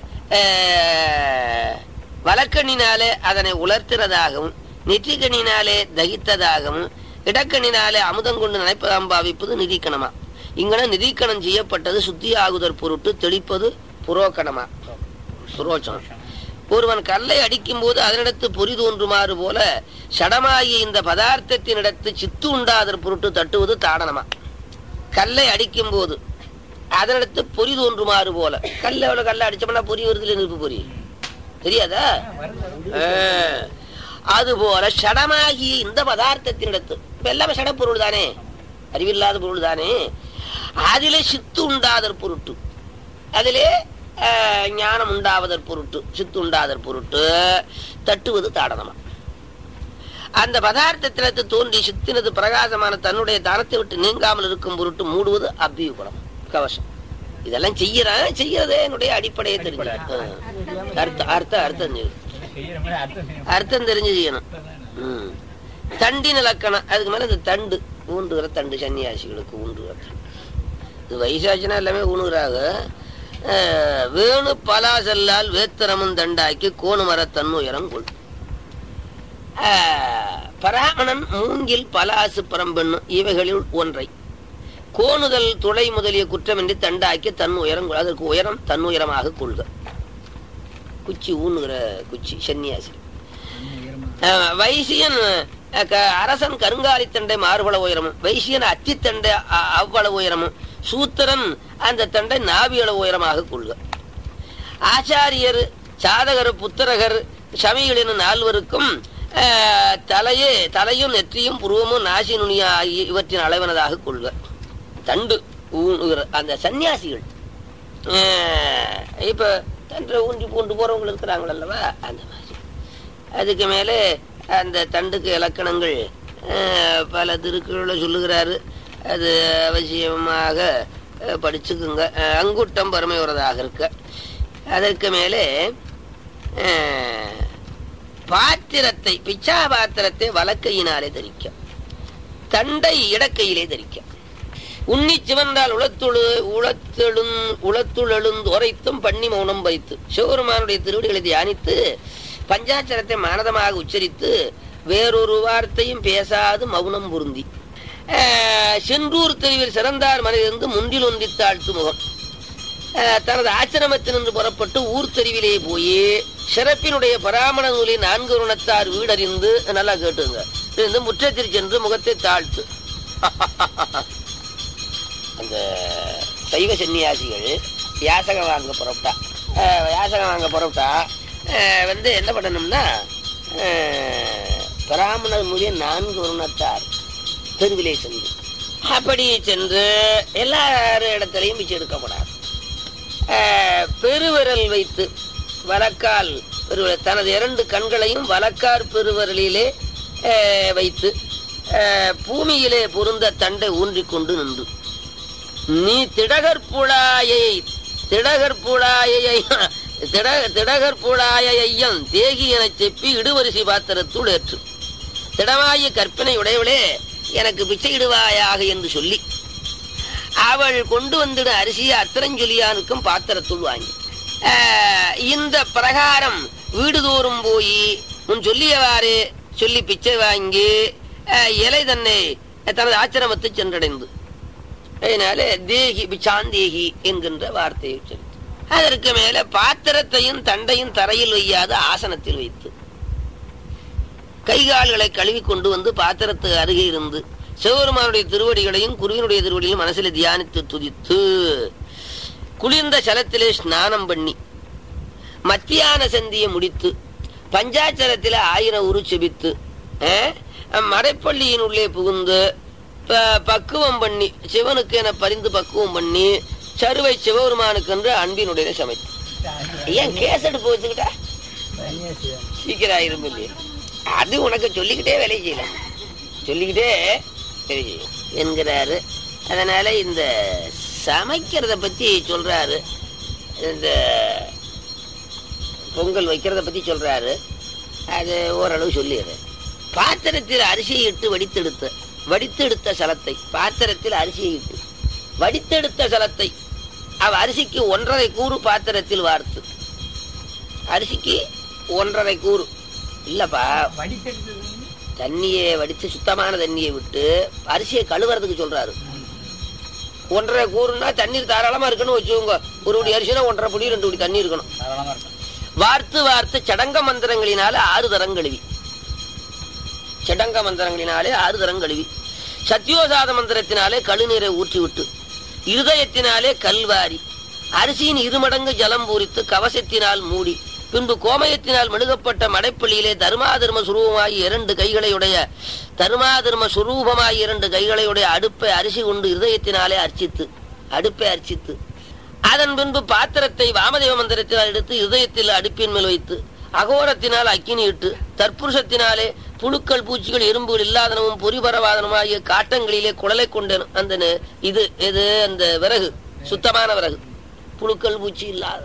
அஹ், வலக்கண்ணினாலே அதனை உலர்த்துறதாகவும் நெற்றிக்கண்ணினாலே தகித்ததாகவும் இடக்கண்ணினாலே அமுதம் கொண்டு நினைப்பதாம் பாவிப்பது நிதிக்கணமா இங்கன நிதிக்கணம் செய்யப்பட்டது சுத்தி ஆகுதற் பொருட்டு தெளிப்பது புரோக்கணமா புரோச்சனம் ஒருவன் கல்லை அடிக்கும் போது அதனிடத்து பொறி தோன்றுமாறு போல சடமாகிய இந்த பதார்த்தத்தினிடத்து சித்து உண்டாதற் பொருட்டு தட்டுவது தாடனமா கல்லை அடிக்கும் போது அதனிடத்து பொறி தோன்றுமாறு போல கல்ல எவ்வளவு கல்ல அடிச்சோம்னா பொறி வருதுல நெருப்பு பொறி தெரியாதா ஆஹ். அதுபோல சடமாகிய இந்த பதார்த்தத்தினிடத்து இப்ப எல்லாமே சட பொருள் தானே அறிவில்லாத பொருள் தானே அதிலே சித்து உண்டாதற் பொருட்டு அதிலே அஹ், ஞானம் உண்டாவதற் பொருட்டு சித்து உண்டாதற் பொருட்டு தட்டுவது தாடனமா அந்த பதார்த்தத்தினத்து தோன்றி சித்தினது பிரகாசமான தன்னுடைய தானத்தை விட்டு நீங்காமல் இருக்கும் பொருட்டு மூடுவது அபியுகுணம் கவசம் இதெல்லாம் செய்யறேன் செய்யறதே என்னுடைய அடிப்படையை தெரிஞ்சு அர்த்தம் அர்த்தம் அர்த்தம் தெரிஞ்சு. செய்யற மாதிரி அர்த்தம் செய்யணும். அர்த்தம் தெரிஞ்சு செய்யணும் ம். தண்டின் இலக்கணம் அதுக்கு மேல இந்த தண்டு ஊண்டுகிற தண்டு சன்னியாசிகளுக்கு ஊண்டுகிற தண்டு இது வயசாச்சுன்னா எல்லாமே ஊணுகிறாங்க அஹ், வேணு பலாசல்லால் வேத்தரமும் தண்டாக்கி கோணு மர தன்னுயரம் கொள் அஹ், பராமணன் மூங்கில் பலாசு பரம்பெண்ணு இவைகளில் ஒன்றை கோணுதல் துளை முதலிய குற்றமின்றி தண்டாக்கி தன் உயரம் கொள். அதற்கு உயரம் தன் உயரமாக கொள்க குச்சி ஊனுகிற குச்சி சன்னியாசி அஹ் வைசியன் அஹ், க- அரசன் கருங்காலி தண்டை மார்பள உயரமும் வைசியன் அத்தி தண்டை அ- அவ்வளவு உயரமும் சூத்திரன் அந்த தண்டை நாவியளவு உயரமாக கொள்க ஆச்சாரியர் சாதகர் புத்திரகர் சமிகளின் நால்வருக்கும் அஹ், தலையே தலையும் நெற்றியும் புருவமும் நாசி நுனியா ஆகிய இவற்றின் அளவினதாக கொள்க தண்டு ஊனுகிற அந்த சன்னியாசிகள் அஹ், இப்ப தண்டை ஊன்றி பூண்டு போறவங்க இருக்கிறாங்களல்லவா அந்த மாதிரி அதுக்கு மேலே அந்த தண்டுக்கு இலக்கணங்கள் அஹ், பல திருக்குறளை சொல்லுகிறாரு அது அவசியமாக அஹ், படிச்சுக்குங்க அஹ், அங்குட்டம் பரமையுறதாக இருக்க அதற்கு மேலே அஹ், பாத்திரத்தை பிச்சா பாத்திரத்தை வலக்கையினாலே தரிக்க தண்டை இடக்கையிலே தரிக்க உன்னி சிவந்தால் உளத்துழு உளத்தெழுந் உளத்துழெழுந்து உரைத்தும் பண்ணி மௌனம் வைத்து சிவபெருமானுடைய திருவடிகளை தியானித்து பஞ்சாட்சரத்தை மானதமாக உச்சரித்து வேறொரு வார்த்தையும் பேசாது மௌனம் பொருந்தி ஆஹ், சென்றூர் தெருவில் சிறந்தார் மனதிலிருந்து முன்றில் ஒன்றி தாழ்த்து முகம் ஆஹ், தனது ஆசிரமத்தினின்று புறப்பட்டு ஊர் தெருவிலே போய் சிறப்பினுடைய பராமண நூலில் நான்கு வருணத்தார் வீடறிந்து நல்லா கேட்டுங்க இருந்து முற்றத்தில் சென்று முகத்தை தாழ்த்து அந்த சைவ சன்னியாசிகள் யாசகம் வாங்க புறப்பட்டா அஹ், யாசகம் வாங்க புறப்பட்டா அஹ், வந்து என்ன பண்ணணும்னா அஹ், பிராமணர் மூலியம் நான்கு வருணத்தார் தெருவிலே சென்று அப்படி சென்று எல்லார் இடத்துலையும் பிச்சை எடுக்கப்படாது அஹ், பெருவிரல் வைத்து வலக்கால் பெருவிரல் தனது இரண்டு கண்களையும் வலக்கார் பெருவிரலிலே அஹ், வைத்து அஹ், பூமியிலே பொருந்த தண்டை ஊன்றிக் கொண்டு நின்று நீ திடகற்புழாயை திடகற்புழாயை திட திடகற்புழாயையம் தேகி எனச் செப்பி இடுவரிசி பாத்திரத்துள் ஏற்று திடமாய கற்பினை உடையவளே எனக்கு பிச்சை இடுவாயாக என்று சொல்லி அவள் கொண்டு வந்திட அரிசியை அத்திரஞ்சொலியானுக்கும் பாத்திரத்துள் வாங்கி ஆஹ், இந்த பிரகாரம் வீடுதோறும் போய் உன் சொல்லியவாறு சொல்லி பிச்சை வாங்கி ஆஹ், இலை தன்னை தனது ஆச்சிரமத்தை சென்றடைந்து அதனால தேகி பிச்சாந்தேகி என்கின்ற வார்த்தையை உச்சரித்து அதற்கு மேல பாத்திரத்தையும் தண்டையும் தரையில் வையாத ஆசனத்தில் வைத்து கைகால்களை கழுவி கொண்டு வந்து பாத்திரத்து அருகே இருந்து சிவபெருமானுடைய திருவடிகளையும் குருவினுடைய திருவடிகளையும் மனசில் தியானித்து துதித்து குளிர்ந்த சலத்திலே ஸ்நானம் பண்ணி மத்தியான சந்தியை முடித்து பஞ்சாச்சரத்தில ஆயிரம் உரு செபித்து அஹ், மறைப்பள்ளியின் உள்ளே புகுந்து ப- பக்குவம் பண்ணி சிவனுக்கு என பரிந்து பக்குவம் பண்ணி சருவை சிவபெருமானுக்கு என்று அன்பினுடைய சமைத்து ஏன் கேசெடுப்பு வச்சுக்கிட்டா சன்னியாசியா சீக்கிரம் ஆயிரும் இல்லையா அது உனக்கு சொல்லிக்கிட்டே வேலை செய்யலாம் சொல்லிக்கிட்டே வேலை செய்யும் என்கிறாரு அதனால இந்த சமைக்கிறத பத்தி சொல்றாரு இந்த பொங்கல் வைக்கிறத பத்தி சொல்றாரு அது ஓரளவு சொல்லிடுறேன் பாத்திரத்தில் அரிசியை இட்டு வடித்தெடுத்த வடித்தெடுத்த சலத்தை பாத்திரத்தில் அரிசியை இட்டு வடித்தெடுத்த சலத்தை அவ அரிசிக்கு ஒன்றரை கூறு பாத்திரத்தில் வார்த்து அரிசிக்கு ஒன்றரை கூறு இல்லப்பா வடித்தெடுத்தது தண்ணியை வடித்து சுத்தமான தண்ணியை விட்டு அரிசியை கழுவுறதுக்கு சொல்றாரு ஒன்றரை கூறுனா தண்ணீர் தாராளமா இருக்கணும் வச்சுக்கோங்க ஒரு படி அரிசினா ஒன்றரை படி ரெண்டு படி தண்ணி இருக்கணும் தாராளமா இருக்கும் வார்த்து வார்த்து சடங்க மந்திரங்களினால ஆறு தரம் கழுவி சடங்க மந்திரங்களினாலே ஆறு தரம் கழுவி சத்யோசாத மந்திரத்தினாலே கழுநீரை ஊற்றி விட்டு இருதயத்தினாலே கல்வாரி அரிசியின் இருமடங்கு ஜலம் பூரித்து கவசத்தினால் மூடி பின்பு கோமயத்தினால் மெழுகப்பட்ட மடைப்பள்ளியிலே தர்மாதர்ம சுரூபமாய் இரண்டு கைகளையுடைய தர்மாதர்ம சுரூபமாய் இரண்டு கைகளையுடைய அடுப்பை அரிசி கொண்டு இருதயத்தினாலே அர்ச்சித்து அடுப்பை அர்ச்சித்து அதன் பின்பு பாத்திரத்தை வாமதேவ மந்திரத்தினால் எடுத்து இதயத்தில் அடுப்பின் மேல் வைத்து அகோரத்தினால் அக்கினி இட்டு தற்புருஷத்தினாலே புழுக்கள் பூச்சிகள் எறும்புகள் இல்லாதனவும் பொறிபரவாதனமும் ஆகிய காட்டங்களிலே குழலை கொண்டேனும் அந்த நெ- இது இது அந்த விறகு சுத்தமான விறகு புழுக்கள் பூச்சி இல்லாத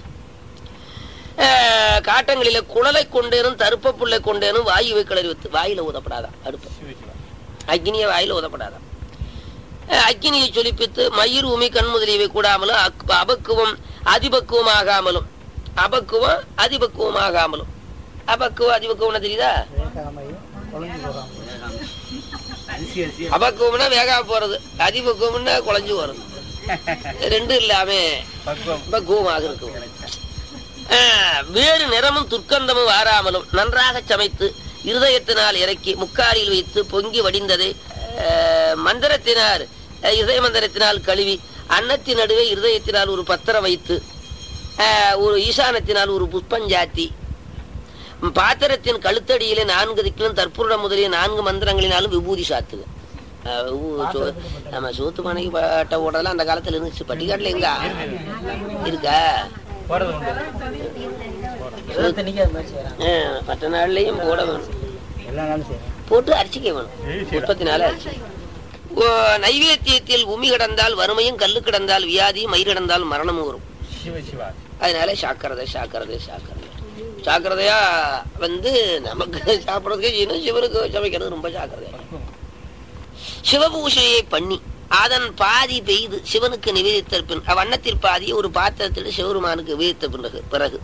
அஹ், காட்டங்களிலே குழலை கொண்டேனும் தருப்ப புல்லை கொண்டேனும் வாயுவை கிளறி வைத்து வாயில ஊதப்படாதான் அடுப்பு அக்னியை வாயில ஊதப்படாதான் அஹ், அக்கினியை சொலிப்பித்து மயிர் உமி கண் முதலியவை கூடாமலும் அக்- அபக்குவம் அதிபக்குவம் ஆகாமலும் அபக்குவம் அதிபக்குவம் ஆகாமலும் அபக்குவம் அதிபக்குவம் தெரியுதா வேகாமையும் குழஞ்சு போறாங்க அரிசி அரிசி அபக்குவம்னா வேகாம போறது அதிபக்குவம்னா குழஞ்சு வரும் ரெண்டும் இல்லாம பக்குவம் பக்குவமாக இருக்கும் ஆஹ், வேறு நிறமும் துர்க்கந்தமும் வாராமலும் நன்றாக சமைத்து இருதயத்தினால் இறக்கி முக்காரியில் வைத்து பொங்கி வடிந்ததை ஆஹ், மந்திரத்தினால் ஆஹ், இருதய மந்திரத்தினால் கழுவி அன்னத்தின் நடுவே இருதயத்தினால் ஒரு பத்திரம் வைத்து ஆஹ், ஒரு ஈசானத்தினால் ஒரு புஷ்பஞ்சாத்தி பாத்திரத்தின் கழுத்தடியிலே நான்கு திக்கிலும் தற்புருடம் முதலிய நான்கு மந்திரங்களினாலும் விபூதி சாத்துக ஆஹ், விபூ- சோ- நம்ம சோத்து மனைக்கு பட்ட ஓடலாம் அந்த காலத்துல இருந்துச்சு பட்டிக்காட்டுல எங்க இருக்கா போறது உண்டு இருபத்தன்னைக்கு அது மாதிரி செய்யறாங்க ஆஹ், மற்ற நாள்லயும் போட வேணும் எல்லா நாளும் செய்யறேன் போட்டு அரிசிக்க வேணும் முப்பத்தி நாலு அரிசி ஓ, நைவேத்தியத்தில் உமி கிடந்தால் வறுமையும் கல்லு கிடந்தால் வியாதி மயிர் கிடந்தால் மரணமும் வரும் சிவ சிவா அதனால சாக்கிரதை சாக்கிரதை சாக்கிரதை சாக்கிரதையா வந்து நமக்கு சாப்பிடறதுக்கே செய்யணும் சிவனுக்கு சமைக்கிறது ரொம்ப ஜாக்கிரதையா சிவபூஷையை பண்ணி அதன் பாதி பெய்து சிவனுக்கு நிவேதித்த பின் அவ்வண்ணத்தில் பாதியை ஒரு பாத்திரத்தில் சிவருமானுக்கு நிவேதித்த பிறகு பிறகு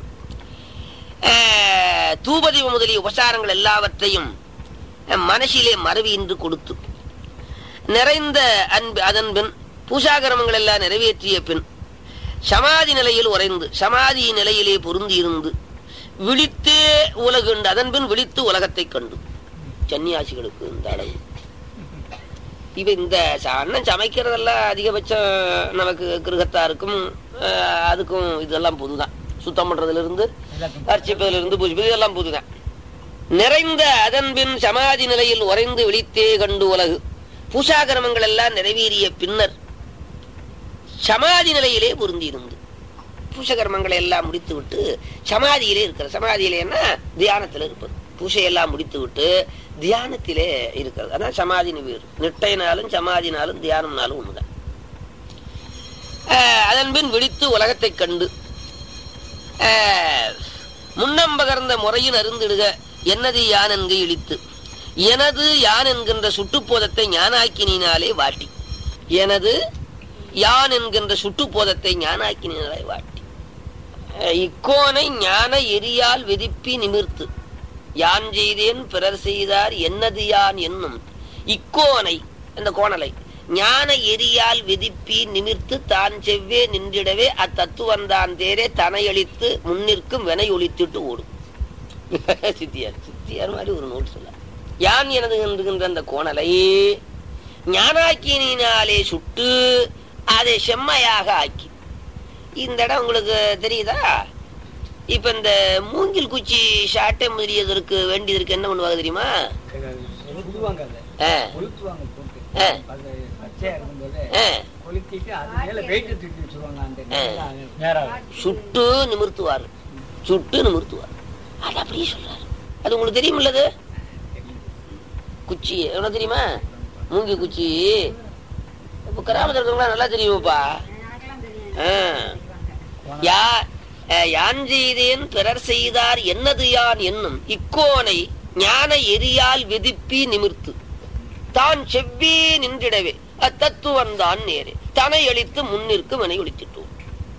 ஆஹ், தூபதீபம் முதலிய உபசாரங்கள் எல்லாவற்றையும் அஹ், மனசிலே மறவி இன்று கொடுத்து நிறைந்த அன்பு அதன் பின் பூசாகரமங்கள் எல்லாம் நிறைவேற்றிய பின் சமாதி நிலையில் உறைந்து சமாதி நிலையிலே பொருந்தி இருந்து விழித்தே உலகுண்டு அதன் பின் விழித்து உலகத்தை கண்டு சன்னியாசிகளுக்கு இந்த அளவு இவ இந்த ச- அண்ணன் சமைக்கிறதெல்லாம் அதிகபட்சம் நமக்கு கிரகத்தாருக்கும் அஹ், அதுக்கும் இதெல்லாம் புதுதான் சுத்தம் பண்றதுல இருந்து அர்ச்சிப்பதுல இருந்து பூஜிப்பது இதெல்லாம் புதுதான் நிறைந்த அதன் பின் சமாதி நிலையில் உறைந்து விழித்தே கண்டு உலகு பூசாகரமங்கள் எல்லாம் நிறைவேறிய பின்னர் சமாதி நிலையிலே பொருந்தியிருந்து பூசகர்மங்களை எல்லாம் முடித்து விட்டு சமாதியிலே இருக்கிற சமாதியிலேன்னா தியானத்துல இருப்பது பூசையெல்லாம் முடித்து விட்டு தியானத்திலே இருக்கிறது அதான் சமாதினு வேறு நிட்டைனாலும் சமாதினாலும் தியானம்னாலும் ஒண்ணுதான் ஆஹ் அதன் பின் விழித்து உலகத்தைக் கண்டு ஆஹ் முன்னம்பகர்ந்த முறையின் அருந்திடுக என்னது யான் என்க இழித்து எனது யான் என்கின்ற சுட்டுப்போதத்தை ஞானாக்கினாலே வாட்டி எனது யான் என்கின்ற சுட்டுப்போதத்தை ஞானாக்கினாலே வாட்டி அஹ் இக்கோனை ஞான எரியால் வெதிப்பி நிமிர்த்து யான் செய்தேன் பிறர் செய்தார் என்னது யான் என்னும் இக்கோனை இந்த கோணலை ஞான எரியால் வெதிப்பி நிமிர்த்து தான் செவ்வே நின்றிடவே அத்தத்துவந்தான் தேரே தனையளித்து முன்னிற்கும் வினை ஒழித்துட்டு ஓடும் சித்தியார் சித்தியார் மாதிரி ஒரு நோட் சொல்ல யான் எனது என்கின்ற அந்த கோணலை ஞானாக்கினாலே சுட்டு அதை செம்மையாக ஆக்கி இந்த இடம் உங்களுக்கு தெரியுதா இப்ப இந்த மூங்கில் குச்சி சாட்டை முதலியதற்கு வேண்டியதற்கு என்ன பண்ணுவாங்க தெரியுமா புதுவாங்க அதை ஆ, கொளுத்துவாங்க போட்டு ஆ. அது பச்சையா இருக்கும்போது ஆ, கொளுத்திட்டு அது மேல வெயிட் தூக்கி வச்சிருவாங்க அந்த ஆ. நேரம் சுட்டு நிமிர்த்துவார் சுட்டு நிமிர்த்துவார் அது அப்படியே சொல்றாரு அது உங்களுக்கு தெரியுமில்லது குச்சி எவ்வளவு தெரியுமா மூங்கி குச்சி இப்ப கிராமத்துல இருக்கவங்களா நல்லா தெரியுமாப்பா ஆ. யா அஹ், யான் செய்தேன் பிறர் செய்தார் என்னது யான் என்னும் இக்கோனை ஞான எரியால் வெதிப்பி நிமிர்த்து தான் செவ்வே நின்றிடவே அத்தத்துவம் தான் நேரே தனை அளித்து முன்னிற்கு மனை ஒழித்திட்டோம்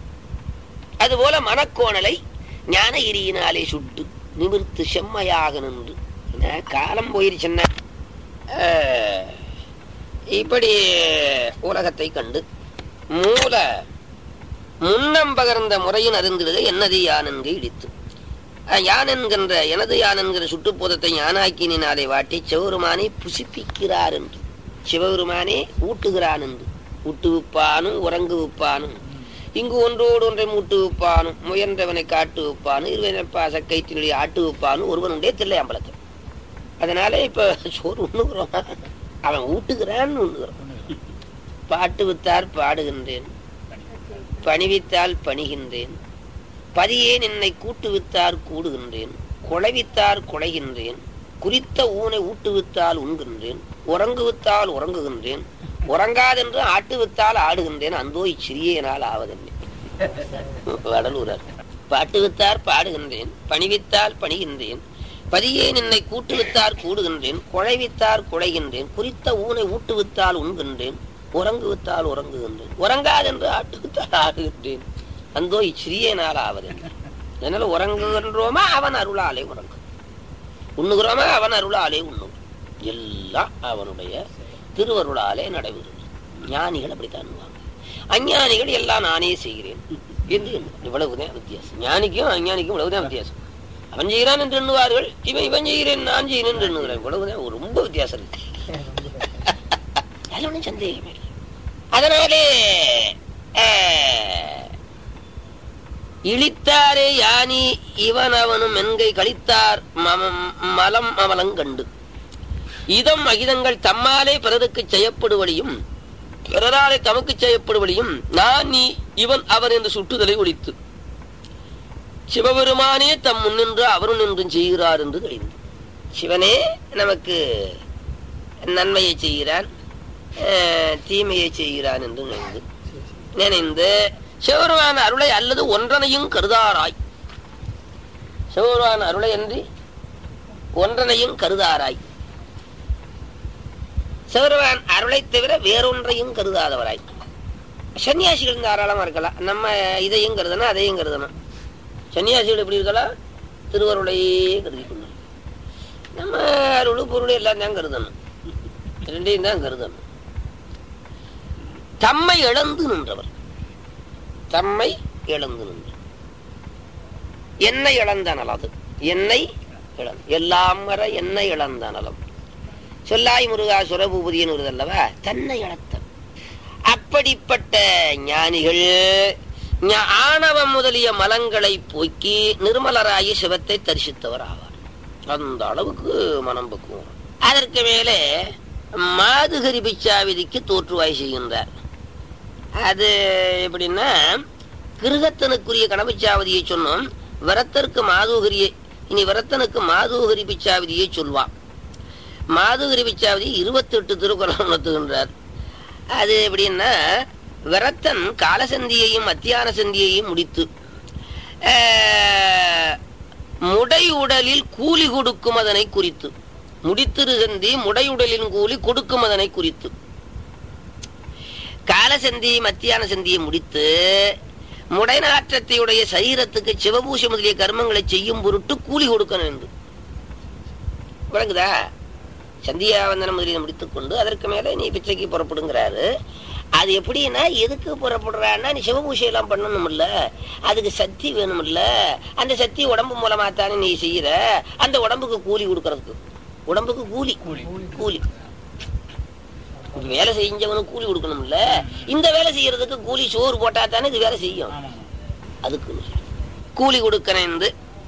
அதுபோல மனக்கோணலை ஞான எரியினாலே சுட்டு நிமிர்த்து செம்மையாக நின்று என்ன, காலம் போயிருச்சுன்னா அஹ், இப்படி உலகத்தை கண்டு மூல முன்னம் பகர்ந்த முறையின் அருந்திடுக என்னது யான் என்கு இடித்து அஹ், யான் என்கின்ற எனது யான் என்கிற சுட்டுப்போதத்தை ஞானாக்கினாலே வாட்டி சிவபெருமானை புசிப்பிக்கிறார் என்று சிவபெருமானே ஊட்டுகிறான் என்று ஊட்டுவிப்பானும் உறங்கு விப்பானும் இங்கு ஒன்றோடு ஒன்றை மூட்டு விப்பானும் முயன்றவனை காட்டு விப்பானும் இருவனை பாச கைத்தினுடைய ஆட்டு விப்பானும் ஒருவனுடைய தில்லை அம்பலத்தில் அதனால இப்ப சோறு உண்ணுகிறோம் அவன் ஊட்டுகிறான்னு உண்ணுகிறோம் பாட்டு வித்தார் பாடுகின்றேன் பணிவித்தால் பணிகின்றேன் பதியேன் என்னை கூட்டுவித்தார் கூடுகின்றேன் குழைவித்தார் குழைகின்றேன் குறித்த ஊனை ஊட்டுவித்தால் உண்கின்றேன் உறங்குவித்தால் உறங்குகின்றேன் உறங்காதென்று ஆட்டுவித்தால் ஆடுகின்றேன் அந்தோ இச்சிறியனால் ஆவதென்னை வடலூரர் பாட்டுவித்தார் பாடுகின்றேன் பணிவித்தால் பணிகின்றேன் பதியேன் என்னை கூட்டுவித்தார் கூடுகின்றேன் குழைவித்தார் குழைகின்றேன் குறித்த ஊனை ஊட்டுவித்தால் உண்கின்றேன் உறங்குவித்தால் உறங்குகின்றேன் உறங்காதென்று ஆட்டுவித்தால் ஆடுகின்றேன் அந்தோ இச்சிறியனால் ஆவதென்னை அதனால உறங்குகின்றோமா அவன் அருளாலே உறங்கு உண்ணுகிறோமா அவன் அருளாலே உண்ணும் எல்லாம் அவனுடைய திருவருளாலே நடைபெறும் ஞானிகள் அப்படித்தான் எண்ணுவாங்க அஞ்ஞானிகள் எல்லாம் நானே செய்கிறேன் என்று எண்ணுவார். இவ்வளவுதான் வித்தியாசம் ஞானிக்கும் அஞ்ஞானிக்கும் இவ்வளவுதான் வித்தியாசம் அவன் செய்கிறான் என்று எண்ணுவார்கள் இவன் இவன் செய்கிறேன் நான் செய்கிறேன் என்று எண்ணுகிறேன் இவ்வளவுதான் ஒரு ரொம்ப வித்தியாசம் இருக்கு அதுல ஒண்ணும் சந்தேகமே இல்லை அதனாலே அஹ், இழித்தாரே யானி இவன் அவனும் என்கை கழித்தார் மமம் மலம் அமலங்கண்டு இதம் அகிதங்கள் தம்மாலே பிறருக்கு செய்யப்படுவழியும் பிறராலே தமக்கு செய்யப்படுவழியும் நான் நீ இவன் அவன் என்று சுட்டுதலை ஒழித்து சிவபெருமானே தம் முன்னின்று அவரும் நின்றும் செய்கிறார் என்று கழிந்து சிவனே நமக்கு நன்மையை செய்கிறான் அஹ், தீமையை செய்கிறான் என்று நினைந்து நினைந்து சிவபெருமான அருளை அல்லது ஒன்றனையும் கருதாராய் சிவபெருமான அருளை அன்றி ஒன்றனையும் கருதாராய் சிவபெருமான் அருளை தவிர வேறொன்றையும் கருதாதவராய் சன்னியாசிகள் தாராளமா இருக்கலாம் நம்ம இதையும் கருதணும் அதையும் கருதணும் சன்னியாசிகள் எப்படி இருக்கலாம் திருவருளையே கருதி கொள்ளணும் நம்ம அருள் பொருள் எல்லாம் தான் கருதணும் ரெண்டையும் தான் கருதணும் தம்மை இழந்து நின்றவர் தம்மை இழந்து நின்று என்னை இழந்த நலது என்னை இழந்து எல்லாம் வர என்னை இழந்த நலம் சொல்லாய் முருகா சுரபூபதியின் ஒரு அல்லவா தன்னை இழத்த அப்படிப்பட்ட ஞானிகள் ஞா- ஆணவம் முதலிய மலங்களை போக்கி நிர்மலராகி சிவத்தை தரிசித்தவர் ஆவார் அந்த அளவுக்கு மனம் பக்குவம் அதற்கு மேலே மாதுகரி பிச்சாவிதிக்கு தோற்றுவாய் செய்கின்றார் அது எப்படின்னா கிருகத்தனுக்குரிய கணபிச்சாவதியை சொன்னோம் விரத்தருக்கு மாதுகரியை இனி விரத்தனுக்கு மாதுகரி பிச்சாவதியை சொல்வான் மாதுகரி பிச்சாவதி இருபத்தி எட்டு திருக்குறள் உணர்த்துகின்றார் அது எப்படின்னா விரத்தன் காலசந்தியையும் மத்தியான சந்தியையும் முடித்து ஆஹ், முடை உடலில் கூலி கொடுக்கும் அதனை குறித்து முடித்திரு சந்தி முடை உடலின் கூலி கொடுக்கும் அதனை குறித்து காலசந்தி மத்தியான சந்தியை முடித்து முடைநாற்றத்தையுடைய சரீரத்துக்கு சிவபூஷ முதலிய கர்மங்களை செய்யும் பொருட்டு கூலி கொடுக்கணும் என்று விளங்குதா சந்தியாவந்தனம் முதலிய முடித்துக் கொண்டு அதற்கு மேல நீ பிச்சைக்கு புறப்படுங்கிறாரு அது எப்படின்னா எதுக்கு புறப்படுறான்னா நீ சிவபூஷை எல்லாம் பண்ணணும் இல்ல அதுக்கு சக்தி வேணும் இல்ல அந்த சக்தி உடம்பு மூலமா தானே நீ செய்யற அந்த உடம்புக்கு கூலி கொடுக்கறதுக்கு உடம்புக்கு கூலி கூலி. கூலி இது வேலை செஞ்சவனுக்கு கூலி கொடுக்கணும்ல இந்த வேலை செய்யறதுக்கு கூலி சோறு போட்டா தானே இது வேலை செய்யும் ஆமாம் அதுக்கு கூலி கொடுக்கணைந்து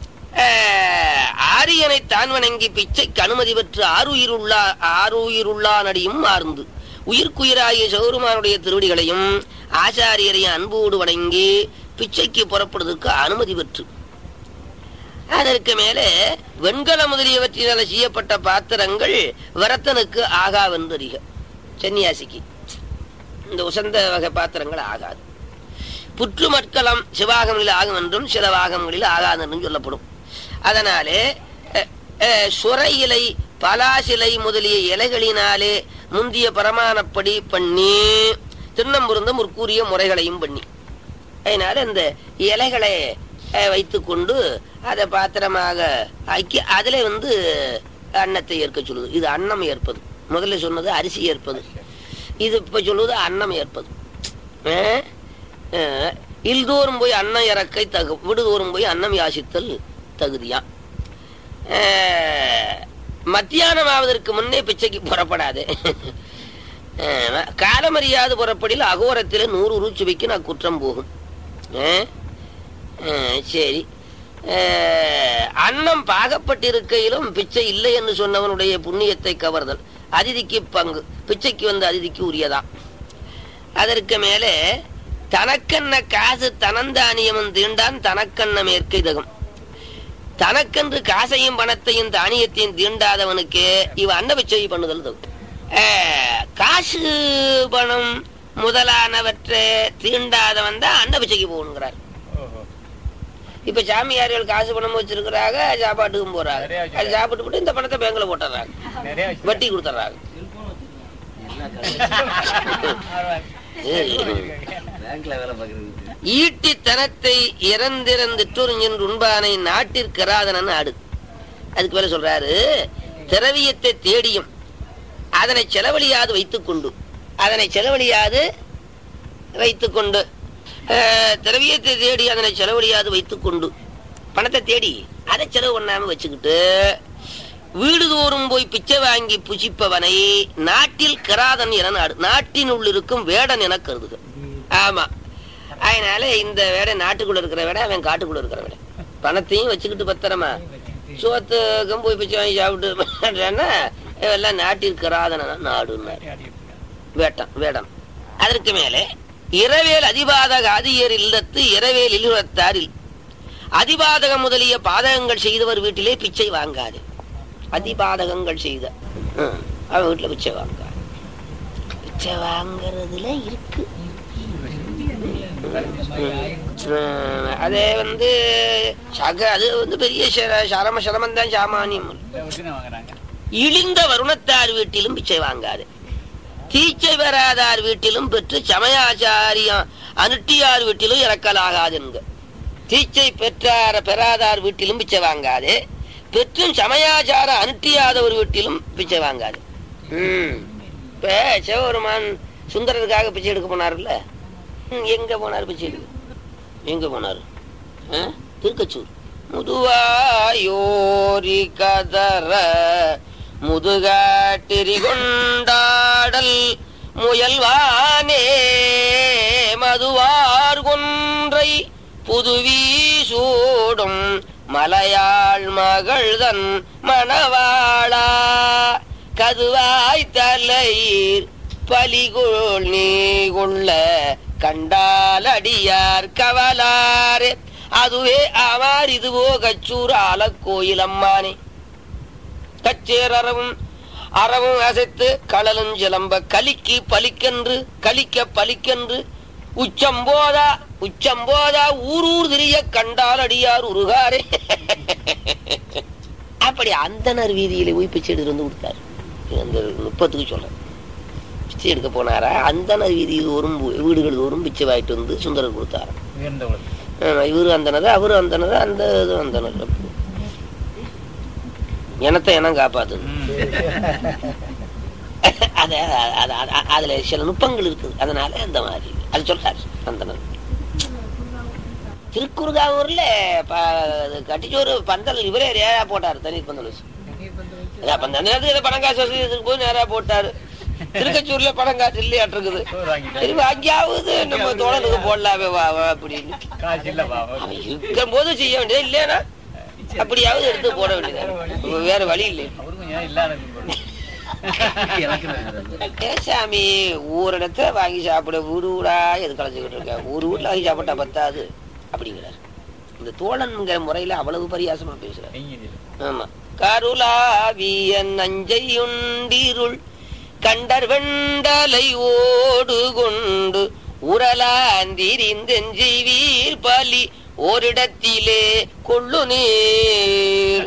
ஆரியனை தான் வணங்கி பிச்சைக்கு அனுமதி பெற்று ஆறுயிருள்ளா ஆறுயிருள்ளா நடியும் ஆர்ந்து உயிர்க்குயிராகிய சௌருமானுடைய திருவடிகளையும் ஆச்சாரியரையும் அன்போடு வணங்கி பிச்சைக்கு புறப்படுவதற்கு அனுமதி பெற்று அதற்கு மேலே வெண்கல முதலியவற்றினால செய்யப்பட்ட பாத்திரங்கள் வரத்தனுக்கு ஆகாவென்றறிக சன்னியாசிக்கு இந்த உசந்த வகை பாத்திரங்கள் ஆகாது புற்று மட்கலம் சிவாகங்களில் ஆகும் என்றும் சில வாகங்களில் ஆகாது என்றும் சொல்லப்படும் அதனாலே அஹ், அஹ், சுரை இலை பலாசிலை முதலிய இலைகளினாலே முந்திய பரமானப்படி பண்ணி திருநம்புருந்தம் முற்கூறிய முறைகளையும் பண்ணி அதனால இந்த இலைகளை அஹ், வைத்துக்கொண்டு அதை பாத்திரமாக ஆக்கி அதில் வந்து அன்னத்தை ஏற்க சொல்லுது இது அன்னம் ஏற்பது முதல்ல சொன்னது அரிசி ஏற்பது இது இப்ப சொல்லுவது அன்னம் ஏற்பது அஹ், அஹ், இல்தோறும் போய் அன்னம் இறக்கை தகு விடுதோறும் போய் அன்னம் யாசித்தல் தகுதியா அஹ், மத்தியானம் ஆவதற்கு முன்னே பிச்சைக்கு புறப்படாது அஹ், காலமறியாது புறப்படில் அகோரத்தில் நூறு ரூச்சுவைக்கு நான் குற்றம் போகும் அஹ், அஹ், சரி அஹ், அன்னம் பாகப்பட்டிருக்கையிலும் பிச்சை இல்லை என்று சொன்னவனுடைய புண்ணியத்தை கவர்தல் அதிதிக்கு பங்கு பிச்சைக்கு வந்த அதிதிக்கு உரியதா அதற்கு மேலே தனக்கென்ன காசு தனந்தானியமும் தீண்டான் தனக்கென்ன மேற்கை தகம் தனக்கென்று காசையும் பணத்தையும் தானியத்தையும் தீண்டாதவனுக்கு இவ அன்னபிச்சை பண்ணுதல் தகும் அஹ், காசு பணம் முதலானவற்றை தீண்டாதவன் தான் அன்னபிச்சைக்கு போகணுங்கிறார் ஓஹோ இப்ப சாமியார்கள் காசு பணம் வச்சிருக்கிறாங்க சாப்பாட்டுக்கும் போறாங்க நிறைய வச்சிருக்காங்க. அது சாப்பிட்டு போட்டு இந்த பணத்தை பேங்க்ல போட்டுறாங்க நிறைய வச்சிருக்காங்க. வட்டி கொடுத்துட்றாங்க பேங்க்ல வேலை பார்க்குறது ஈட்டி தனத்தை இறந்திறந்திட்டுறிஞன் உண்பானை நாட்டிற்கராதனன் ஆடு அதுக்கு மேல சொல்றாரு திரவியத்தை தேடியும் அதனை செலவழியாது வைத்துக்கொண்டு அதனை செலவழியாது வைத்துக்கொண்டு அஹ், திரவியத்தை தேடி அதனை செலவழியாது வைத்துக்கொண்டு பணத்தை தேடி அதை செலவு பண்ணாம வச்சுக்கிட்டு வீடுதோறும் போய் பிச்சை வாங்கி புசிப்பவனை நாட்டில் கிராதன் என நாடு நாட்டினுள் இருக்கும் வேடன் என கருதுக ஆமா அதனால இந்த வேடை நாட்டுக்குள்ள இருக்கிற வேடை அவன் காட்டுக்குள்ள இருக்கிற வேடை பணத்தையும் வச்சுக்கிட்டு பத்திரமா சோத்துக்கும் போய் பிச்சை வாங்கி சாப்பிட்டு எல்லாம் நாட்டில் கிராதன நாடுன்னார் வேட்டம் வேடம் அதற்கு மேலே இரவேல் அதிபாதக அதியர் இல்லத்து இரவேல் இலுவத்தாரில் அதிபாதகம் முதலிய பாதகங்கள் செய்தவர் வீட்டிலே பிச்சை வாங்காது அதிபாதகங்கள் செய்த ம், அவன் வீட்டுல பிச்சை வாங்காது பிச்சை வாங்குறதுல இருக்கு ம், அதே வந்து சக அது வந்து பெரிய சர- சரம சிரமம் தான் சாமானியம் வாங்குறாங்க இழிந்த வருணத்தார் வீட்டிலும் பிச்சை வாங்காது தீச்சை பெறாதார் வீட்டிலும் பெற்று சமயாச்சாரியம் அனுட்டியார் வீட்டிலும் இறக்கலாகாது என்க தீச்சை பெற்றார பெறாதார் வீட்டிலும் பிச்சை வாங்காது பெற்றும் சமயாச்சார அனுட்டியாதவர் வீட்டிலும் பிச்சை வாங்காது ம். இப்ப சிவபெருமான் சுந்தரருக்காக பிச்சை எடுக்க போனார்ல ம், எங்க போனார் பிச்சை எடுக்க எங்க போனார் ஆ? திருக்கச்சூர் முதுவாயோரி கதற முதுகாட்டிரி கொண்டாடல் முயல்வானே மதுவார் கொன்றை புதுவி சூடும் மலையாள் மகள்தன் மணவாளா கதுவாய் தலையீர் பலிகோள் நீ கொள்ள கண்டால் அடியார் கவலாரே அதுவே ஆமார் இதுவோ கச்சூர் ஆலக்கோயில் அம்மானே கச்சேர் அறவும் அறவும் அசைத்து களலும் சிலம்ப கலிக்கு பலிக்கென்று கலிக்க பலிக்கென்று உச்சம் போதா உச்சம் போதா ஊரூர் திரிய கண்டால் அடியார் உருகாரே அப்படி அந்தனர் வீதியில போய் பிச்சை எடுத்து வந்து கொடுத்தாரு அந்த முப்பத்துக்கு சொல்றேன் பிச்சை எடுக்க போனாரா அந்தனர் வீதியில் தோறும் போய் வீடுகள் தோறும் பிச்சை வாங்கிட்டு வந்து சுந்தரர் கொடுத்தாராம் உயர்ந்த உலகம் ஆமா, இவரு அந்தனது அவரு அந்தனது அந்த இது அந்தனர் எனத்தை இனம் காப்பாத்துது அது அது- அது- அதுல சில நுட்பங்கள் இருக்குது அதனால அந்த மாதிரி அது சொல்றாரு அந்தனர் திருக்குறுகாவூர்ல ப- அது கட்டிச்சோறு பந்தல் இவரே நேரா போட்டாரு தண்ணீர் பந்தல் வச்சு அதான் அப்ப அந்த நேரத்துக்கு ஏதோ பணம் காசு வசதி இதுக்கு போய் நேரா போட்டாரு திருக்கச்சூர்ல பணம் காசு இல்லையாட்டிருக்குது சோறு வாங்கிட்டு சரி அங்கேயாவது நம்ம தோழனுக்கு போடலாமே வா வா அப்படின்னு காசு இல்ல பாவம் அவன் இருக்கும் போது செய்ய வேண்டியது இல்லையா அப்படியாவது எடுத்து போட வேண்டியது வேற வழி இல்லை அவருக்கும் ஏன் இல்லாத சாமி ஊரிடத்துல வாங்கி சாப்பிட ஊரு ஊரா எது கலைஞ்சுக்கிட்டு இருக்க ஊரு வீட்டுல வாங்கி சாப்பிட்டா பத்தாது அப்படிங்கிறார் இந்த தோழன்கிற முறையில அவ்வளவு பரியாசமா பேசுறாரு ஆமா கருளாவிய நஞ்சையுண்டிருள் கண்டர் வெண்டலை ஓடு கொண்டு உரலாந்திரிந்தெஞ்செய்வீர் பலி ஓரிடத்திலே கொள்ளு நீர்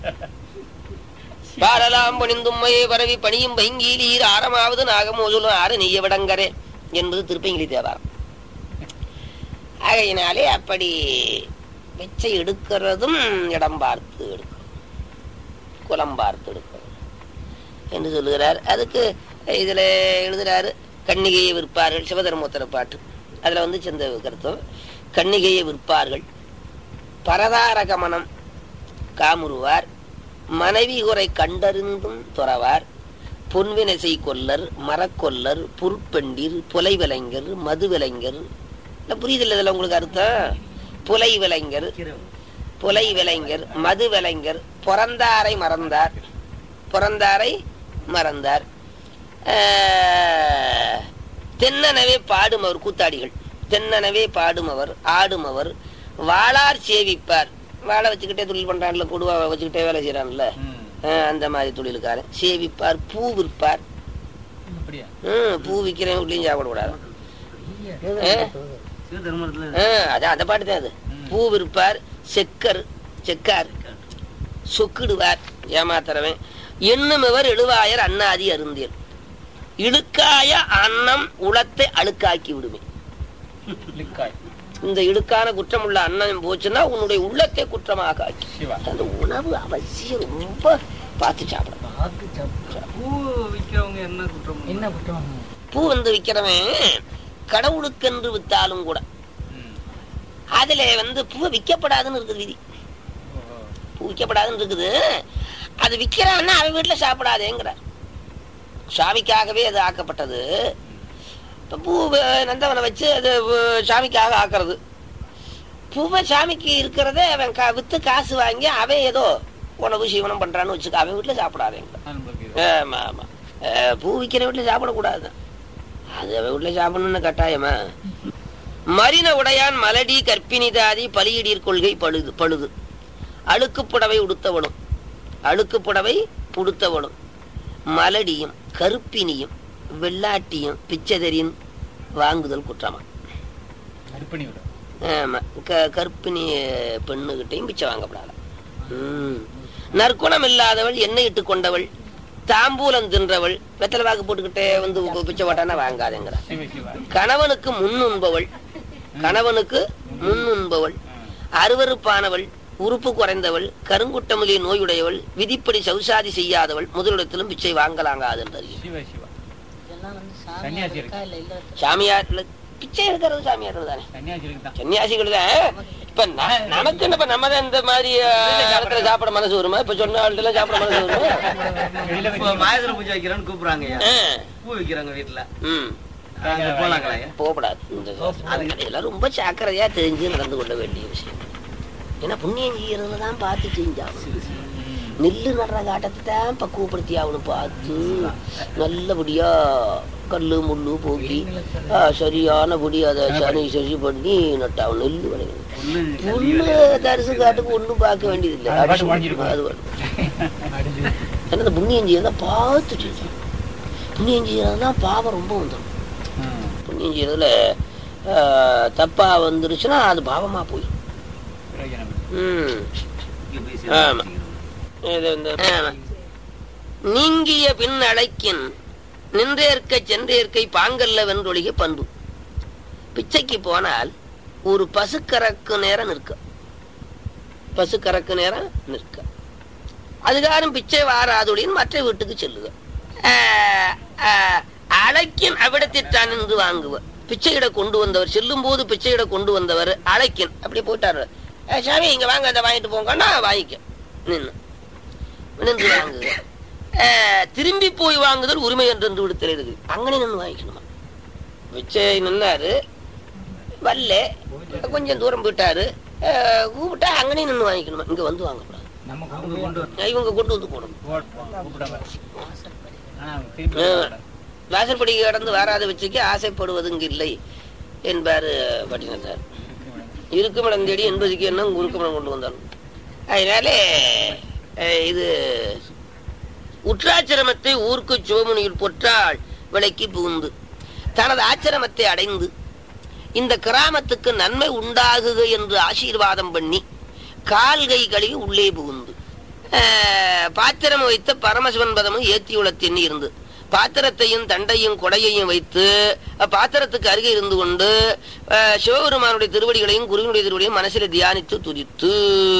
பாரலாம் பணிந்தும்மையை பரவி பணியும் பைங்கீலீர் ஆரமாவது நாகமோதுலும் ஆறு நெய்ய விடங்கரே என்பது திருப்பங்கிலி தேவாரம் ஆகையினாலே அப்படி பிச்சை எடுக்கிறதும் இடம் பார்த்து எடுக்கணும் குலம் பார்த்து எடுக்கணும் என்று சொல்லுகிறார் அதுக்கு இதுல எழுதுறாரு கன்னிகையை விற்பார்கள் சிவதர்மோத்தர பாட்டு அதுல வந்து செந்த கருத்தம் கன்னிகையை விற்பார்கள் பரதாரகமனம் காமுறுவார் மனைவி குறை கண்டறிந்தும் துறவார் பொன்வினசை கொல்லர் மரக்கொல்லர் புற்பெண்டிர் புலை விலைஞர் மது விலைஞர் இல்ல புரியுதில்ல இதுல உங்களுக்கு அர்த்தம் புலை விலைஞர் புலை விலைஞர் மது விலைஞர் பிறந்தாரை மறந்தார் பிறந்தாரை மறந்தார் ஆஹ், தென்னனவே பாடும் அவர் கூத்தாடிகள் தென்னனவே பாடுமவர் ஆடுமவர் வாளார் சேவிப்பார் வாழை வச்சுக்கிட்டே தொழில் பண்றான்ல கொடுவா வச்சுக்கிட்டே வேலை செய்யறான்ல ம். அந்த மாதிரி தொழிலுக்காரன் சேவிப்பார் பூ விற்பார் அப்படியா ம், பூ விற்கிறேன் வீட்லயும் சாப்பிடக்கூடாது ஆ? சிவதர்மத்துல ஆ, அதான் அந்த பாட்டு தான் அது ம். பூ விற்பார் செக்கர் செக்கார் சொக்கிடுவார் ஏமாத்துறவன் எண்ணுமவர் எழுவாயர் அண்ணாதி அருந்தியல் இழுக்காய அன்னம் உளத்தை அழுக்காக்கி விடுமே லிக்காய் இந்த இழுக்கான குற்றமுள்ள அன்னம் போச்சுன்னா உன்னுடைய உள்ளத்தை குற்றமாக ஆக்கி சிவா அந்த உணவு அவசியம் ரொம்ப பார்த்து சாப்பிடணும் பார்த்து சாப்பிட்டு பூ விக்கிறவங்க என்ன குற்றம் என்ன குற்றம் பூ வந்து விற்கிறவன் கடவுளுக்கென்று வித்தாலும் கூட ம். அதுல வந்து பூ விற்கப்படாதுன்னு இருக்குது விதி ஓஹோ. பூ விற்கப்படாதுன்னு இருக்குது அது விற்கிறான்னா அவன் வீட்டுல சாப்பிடாதேங்கிறார் சாமிக்காகவே அது ஆக்கப்பட்டது இப்ப பூ அஹ், நந்தவனை வச்சு அது அஹ், சாமிக்காக ஆக்குறது பூவை சாமிக்கு இருக்கிறத அவன் கா- வித்து காசு வாங்கி அவன் ஏதோ உணவு சீவனம் பண்றான்னு வச்சுக்க அவன் வீட்டுல சாப்பிடாதேங்க அனுபவிக்குது. ஆமா ஆமா அஹ், பூ விற்கிற வீட்டுல சாப்பிடக்கூடாது அது அவன் வீட்டுல சாப்பிடணும்னு கட்டாயமா மரின உடையான் மலடி கற்பினிதாதி பலியிடீர் கொள்கை பழுது பழுது அழுக்கு புடவை உடுத்தவனும் அழுக்கு புடவை உடுத்தவனும் மலடியும் கருப்பினியும் வெள்ளாட்டியும் பிச்சதரின் வாங்குதல் குற்றமா அர்ப்பணி விடும் ஆமா க- கற்பிணி பெண்ணுகிட்டையும் பிச்சை வாங்கப்படாத ம். நற்குணம் இல்லாதவள் எண்ணெய் இட்டு கொண்டவள் தாம்பூலம் தின்றவள் வெத்தலை வாக்கு போட்டுக்கிட்டே வந்து உ- பிச்சை போட்டானா வாங்காதேங்கிற சிவ சிவா கணவனுக்கு முன்னுண்பவள் கணவனுக்கு முன்னுண்பவள் அருவருப்பானவள் உறுப்பு குறைந்தவள் கருங்குட்டமுலிய நோயுடையவள் விதிப்படி சௌசாதி செய்யாதவள் முதலிடத்திலும் பிச்சை வாங்கலாங்காது என்று அறியும் சிவ சிவா இதெல்லாம் வந்து சன்னியாசி சாமியார் இருக்கு. இருக்கா இல்ல இல்ல சாமியார் பிச்சை எடுக்கிறது சாமியார் தானே சன்னியாசிகளுக்கு தான் சன்னியாசிகள் தான் இப்ப ந- நமக்கு என்ன இப்ப நம்ம தான் இந்த மாதிரி அஹ், இடத்துல சாப்பிட மனசு வருமா இப்ப சொன்ன ஆள்கிட்ட சாப்பிட மனசு வருமா வெளியில இப்போ வச்சு மாயத்துல பூஜை வைக்கிறேன்னு கூப்பிடுறாங்க ஐயா ஆ, பூ விக்கிறாங்க வீட்டுல ம் அங்க போலாங்களா ஐயா போகக்கூடாது இந்த அது இதெல்லாம் ரொம்ப ஜாக்கிரதையா தெரிஞ்சு நடந்து கொள்ள வேண்டிய விஷயம் ஏன்னா புண்ணியம் செய்யறதுல தான் பார்த்து செஞ்சாகணும் நெல்லு நடுற காட்டத்தை தான் பக்குவப்படுத்தி ஆகணும் பார்த்து நல்லபடியா கல்லு முள்ளு போக்கி ஆ, சரியானபடி அதை சரி சரி பண்ணி நட்டாகணும் நெல்லு விளையணும் ஒண்ணு புல்லு தரிசு காட்டுக்கு ஒண்ணும் பார்க்க வேண்டியதில்லை அது பாட்டு அடிச்சு வாங்கியிருக்கும். அது வேணும் அடிஞ்சு ஏன்னா இந்த புண்ணியம் செய்யறத பார்த்து செய்யணும் புண்ணியம் செய்யறதுலாம் பாவம் ரொம்ப வந்துடும் ம். புண்ணியம் செய்யறதுல ஆ, தப்பா வந்துருச்சுன்னா அது பாவமா போயிடும் பிரயோஜனம் ம் இங்க போய் ஆமா. சேர்ந்து இது வந்து ஆமா. நீங்கிய பின் அழைக்கின் நின்றேற்க சென்றேற்கை பாங்கல்ல வென்றொழிக பண்பு பிச்சைக்கு போனால் ஒரு பசுக்கறக்கு நேரம் நிற்க பசுக்கறக்கு நேரம் நிற்க அதுகாரும் பிச்சை வாராதுடன் மற்ற வீட்டுக்கு செல்லுக ஆஹ், ஆஹ், அழைக்கின் அவிடத்திற்றான் என்று வாங்குவ பிச்சையிட கொண்டு வந்தவர் செல்லும் போது பிச்சையிட கொண்டு வந்தவர் அழைக்கின் அப்படி போயிட்டாரு "ஏய், சாமி இங்க வாங்க அதை வாங்கிட்டு போங்கன்னா வாங்கிக்க நின்று நின்று வாங்குக ஆஹ், திரும்பி போய் வாங்குதல் உரிமை என்று விடுத்தல் இருக்கு அங்கனே நின்று வாங்கிக்கணுமா பிச்சை நின்னாரு வரல கொஞ்சம் தூரம் போயிட்டாரு ஆஹ், கூப்பிட்டா அங்கனே நின்று வாங்கிக்கணுமா இங்க வந்து வாங்கக்கூடாது நம்ம கொண்டு அவங்க போய் கொண்டு வர இவங்க கொண்டு வந்து போடணும் கூப்பிடாம ஆனா திருப்பி ஆ. வரக்கூடாது. வாசற்படி கடந்து வாராத வச்சுக்க ஆசைப்படுவது இங்கு இல்லை என்பாரு பட்டினத்தார் இருக்குமிடம் தேடி என்பதுக்கு என்ன குறுக்குமிடம் கொண்டு வந்தாலும் அதனாலே அஹ், இது உற்றாச்சிரமத்தை ஊருக்கு சிவமுனியில் பொற்றாள் விலைக்கு புகுந்து தனது ஆச்சிரமத்தை அடைந்து இந்த கிராமத்துக்கு நன்மை உண்டாகுக என்று ஆசீர்வாதம் பண்ணி கால்கை கழுவி உள்ளே புகுந்து அஹ், பாத்திரம் வைத்த பரமசிவன் பதமும் ஏத்தியுள்ள தென்னி இருந்து பாத்திரத்தையும் தண்டையும் கொடையையும் வைத்து அஹ், பாத்திரத்துக்கு அருகே இருந்து கொண்டு அஹ், சிவபெருமானுடைய திருவடிகளையும் குருவினுடைய திருவடியும் மனசில் தியானித்து துதித்து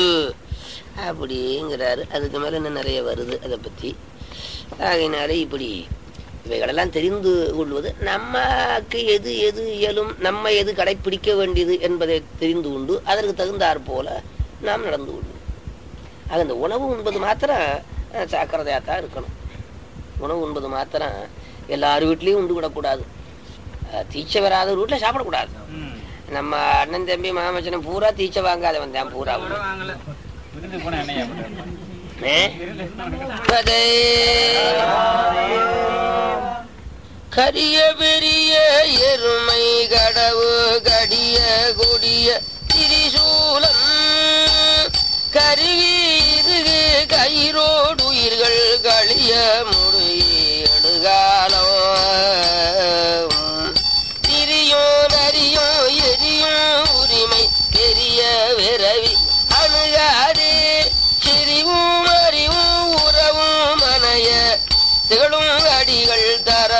அப்படிங்கிறாரு அதுக்கு மேல இன்னும் நிறைய வருது அதை பத்தி ஆகையினால இப்படி இவைகளெல்லாம் தெரிந்து கொள்வது நமக்கு எது எது இயலும் நம்ம எது கடைப்பிடிக்க வேண்டியது என்பதை தெரிந்து கொண்டு அதற்கு தகுந்தாற் போல நாம் நடந்து கொள்வோம் ஆக இந்த உணவு உண்பது மாத்திரம் அஹ், ஜாக்கிரதையா தான் இருக்கணும் உணவு உண்பது மாத்திரம் எல்லார் வீட்லயும் உண்டு விடக்கூடாது அஹ், தீட்சை வராத ஒரு வீட்டுல சாப்பிடக்கூடாது ம். நம்ம அண்ணன் தம்பி மாமச்சனம் பூரா தீட்சை வாங்காதவன் தான் பூரா வாங்கல விருந்து போனா என்னையா பண்றது? ஏ? விருந்து கதை கரிய பெரிய எருமை கடவு கடிய கொடிய திரிசூலம் கருவி இருகு கயிரோடு உயிர்கள் கழிய முடியடுகாலம் திரியும் நரியும் எரியும் உரிமை பெரிய விரவி அணுகாது சிரிவும் அறிவும் உறவும் மனைய திகழும் அடிகள் தர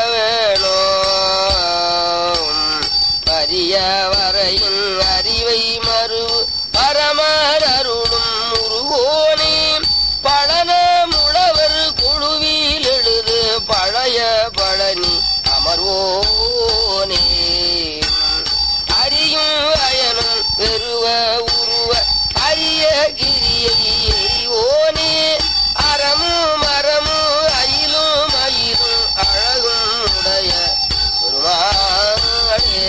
வேணும் பரிய வரையின் அறிவை மறு பரமர் அருளும் முருகோனே பழன முழவர் குழுவில் எழுது பழைய பழனி அமர்வோனே அறியும் அயனும் பெருவ உருவ அரிய கிரியை எறிவோனே அறமும் மரமும் அயிலும் அயிலும் அழகும் உடைய பெருமாளே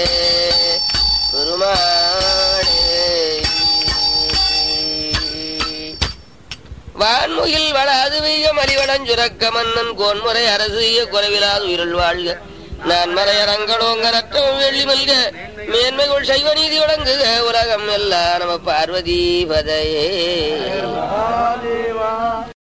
பெருமாளே வான்முகில் வளாது வெய்ய மலிவளம் சுரக்க மன்னன் கோன்முறை அரசு ஈய குறைவிலாது உயிரல் வாழ்க நான் மறையரங்களோங்க ரத்தம் வெள்ளி மல்க மேன்மைகள் சைவ நீதி வழங்குக உலகம் எல்லாம் நம பார்வதி பதையே